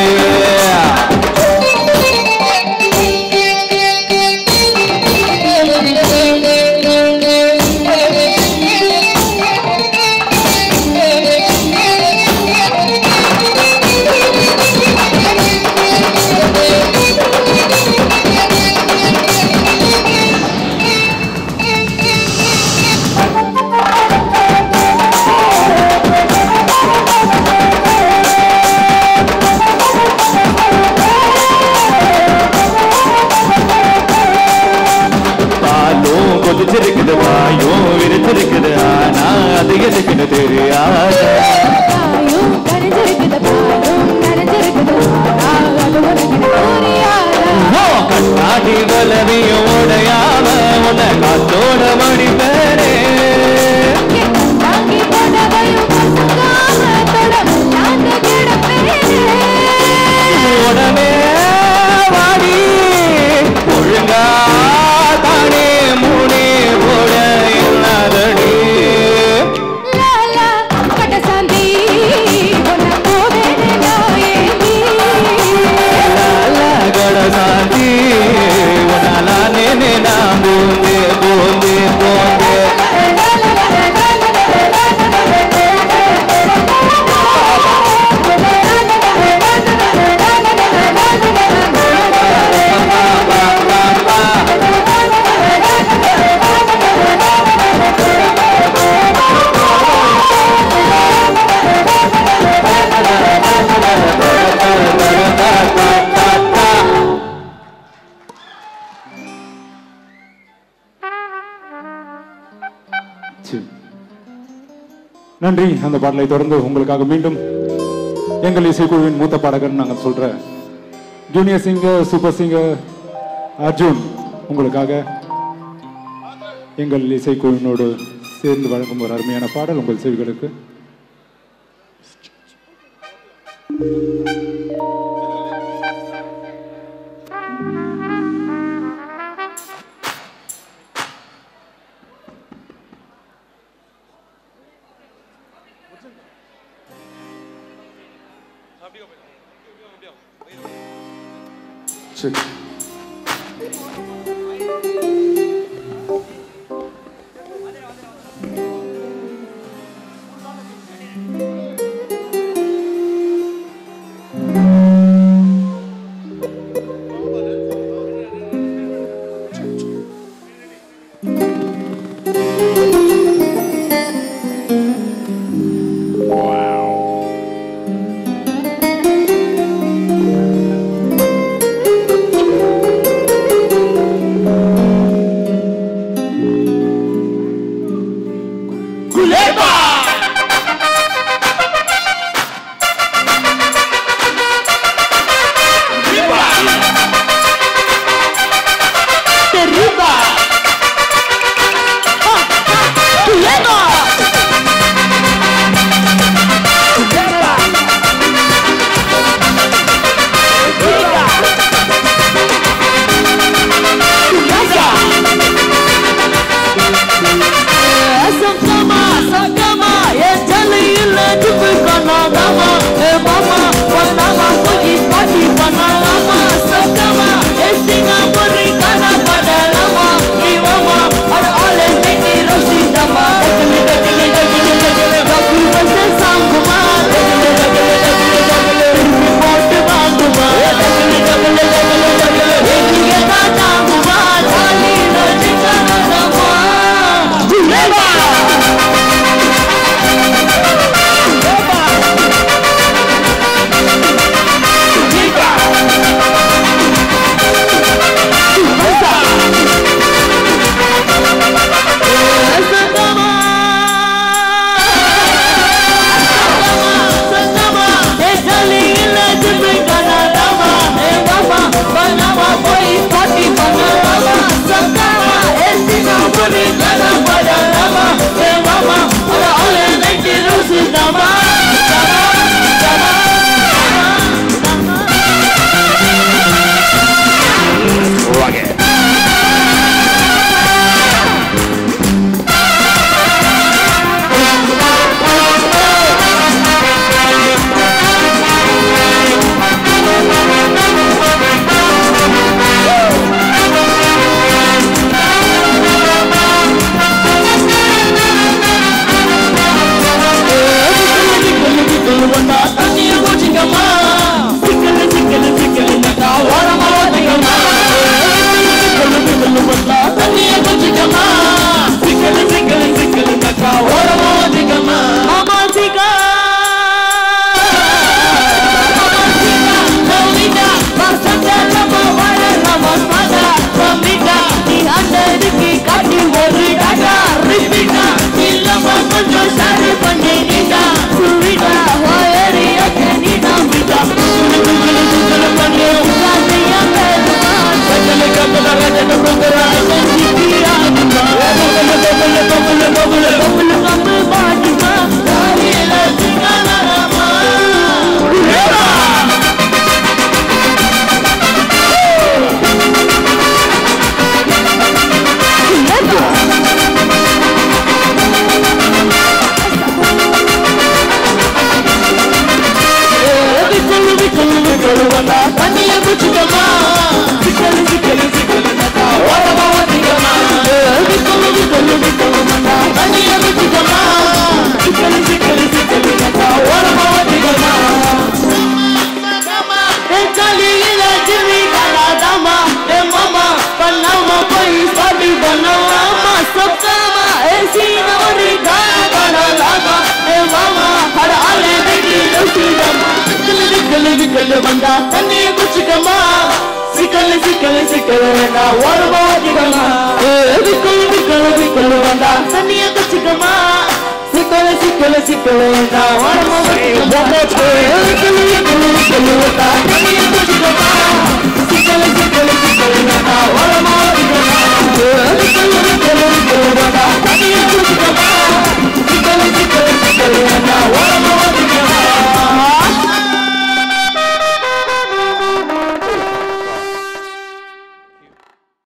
பாலும் கொதிச்சிருக்குது வாயும் விரிச்சிருக்குது ஆனா அது எதுக்குன்னு தெரியாது காயும் கரைஞ்சிருக்குது பாலும் நனைஞ்சிருக்குது ஆனா அது உனக்கு புரியாதா ஓ, கண்ணாடி வலவியும் உடையாம உன்னை காத்தோட மணி பேரே தாங்கி போனவையும் கசங்காம தொடமில்லாத கிடப்பேனே உடனே வாடி ஒழுங்கா தானே மூணே போட இல்லாதடி லாலா கடைசாந்தி, உன்னை போவேனே நாயேந்தி. கட சாந்தி உன்னாலே நான் பூந்து பூந்து பூந்து நன்றி அந்த பாடலை தொடர்ந்து உங்களுக்காக மீண்டும் எங்கள் இசைக்குழுவின் மூத்த பாடகர் நாங்கள் சொல்ற junior singer super singer Arjun உங்களுக்காக எங்கள் இசைக்குழுவினோடு சேர்ந்து வழங்கும் ஒரு அருமையான பாடல் உங்கள் செவிகளுக்கு சரி சிக்கல் வந்தா தண்ணிய குச்சிக்கமா சிக்கல் சிக்கல் சிக்கல் வேண்டா ஓரமா அதிகமா விக்கல் விக்கல் விக்கல் வந்தா தண்ணிய குச்சிக்கமா சிக்கல் சிக்கல் சிக்கல் வேண்டா ஓரமா அதிகமா விக்கல் விக்கல் விக்கல் வந்தா தண்ணிய குச்சிக்கமா சிக்கல் சிக்கல் வேண்டாம் ஓரமா சிக்கல் சிக்கல் சிக்கல்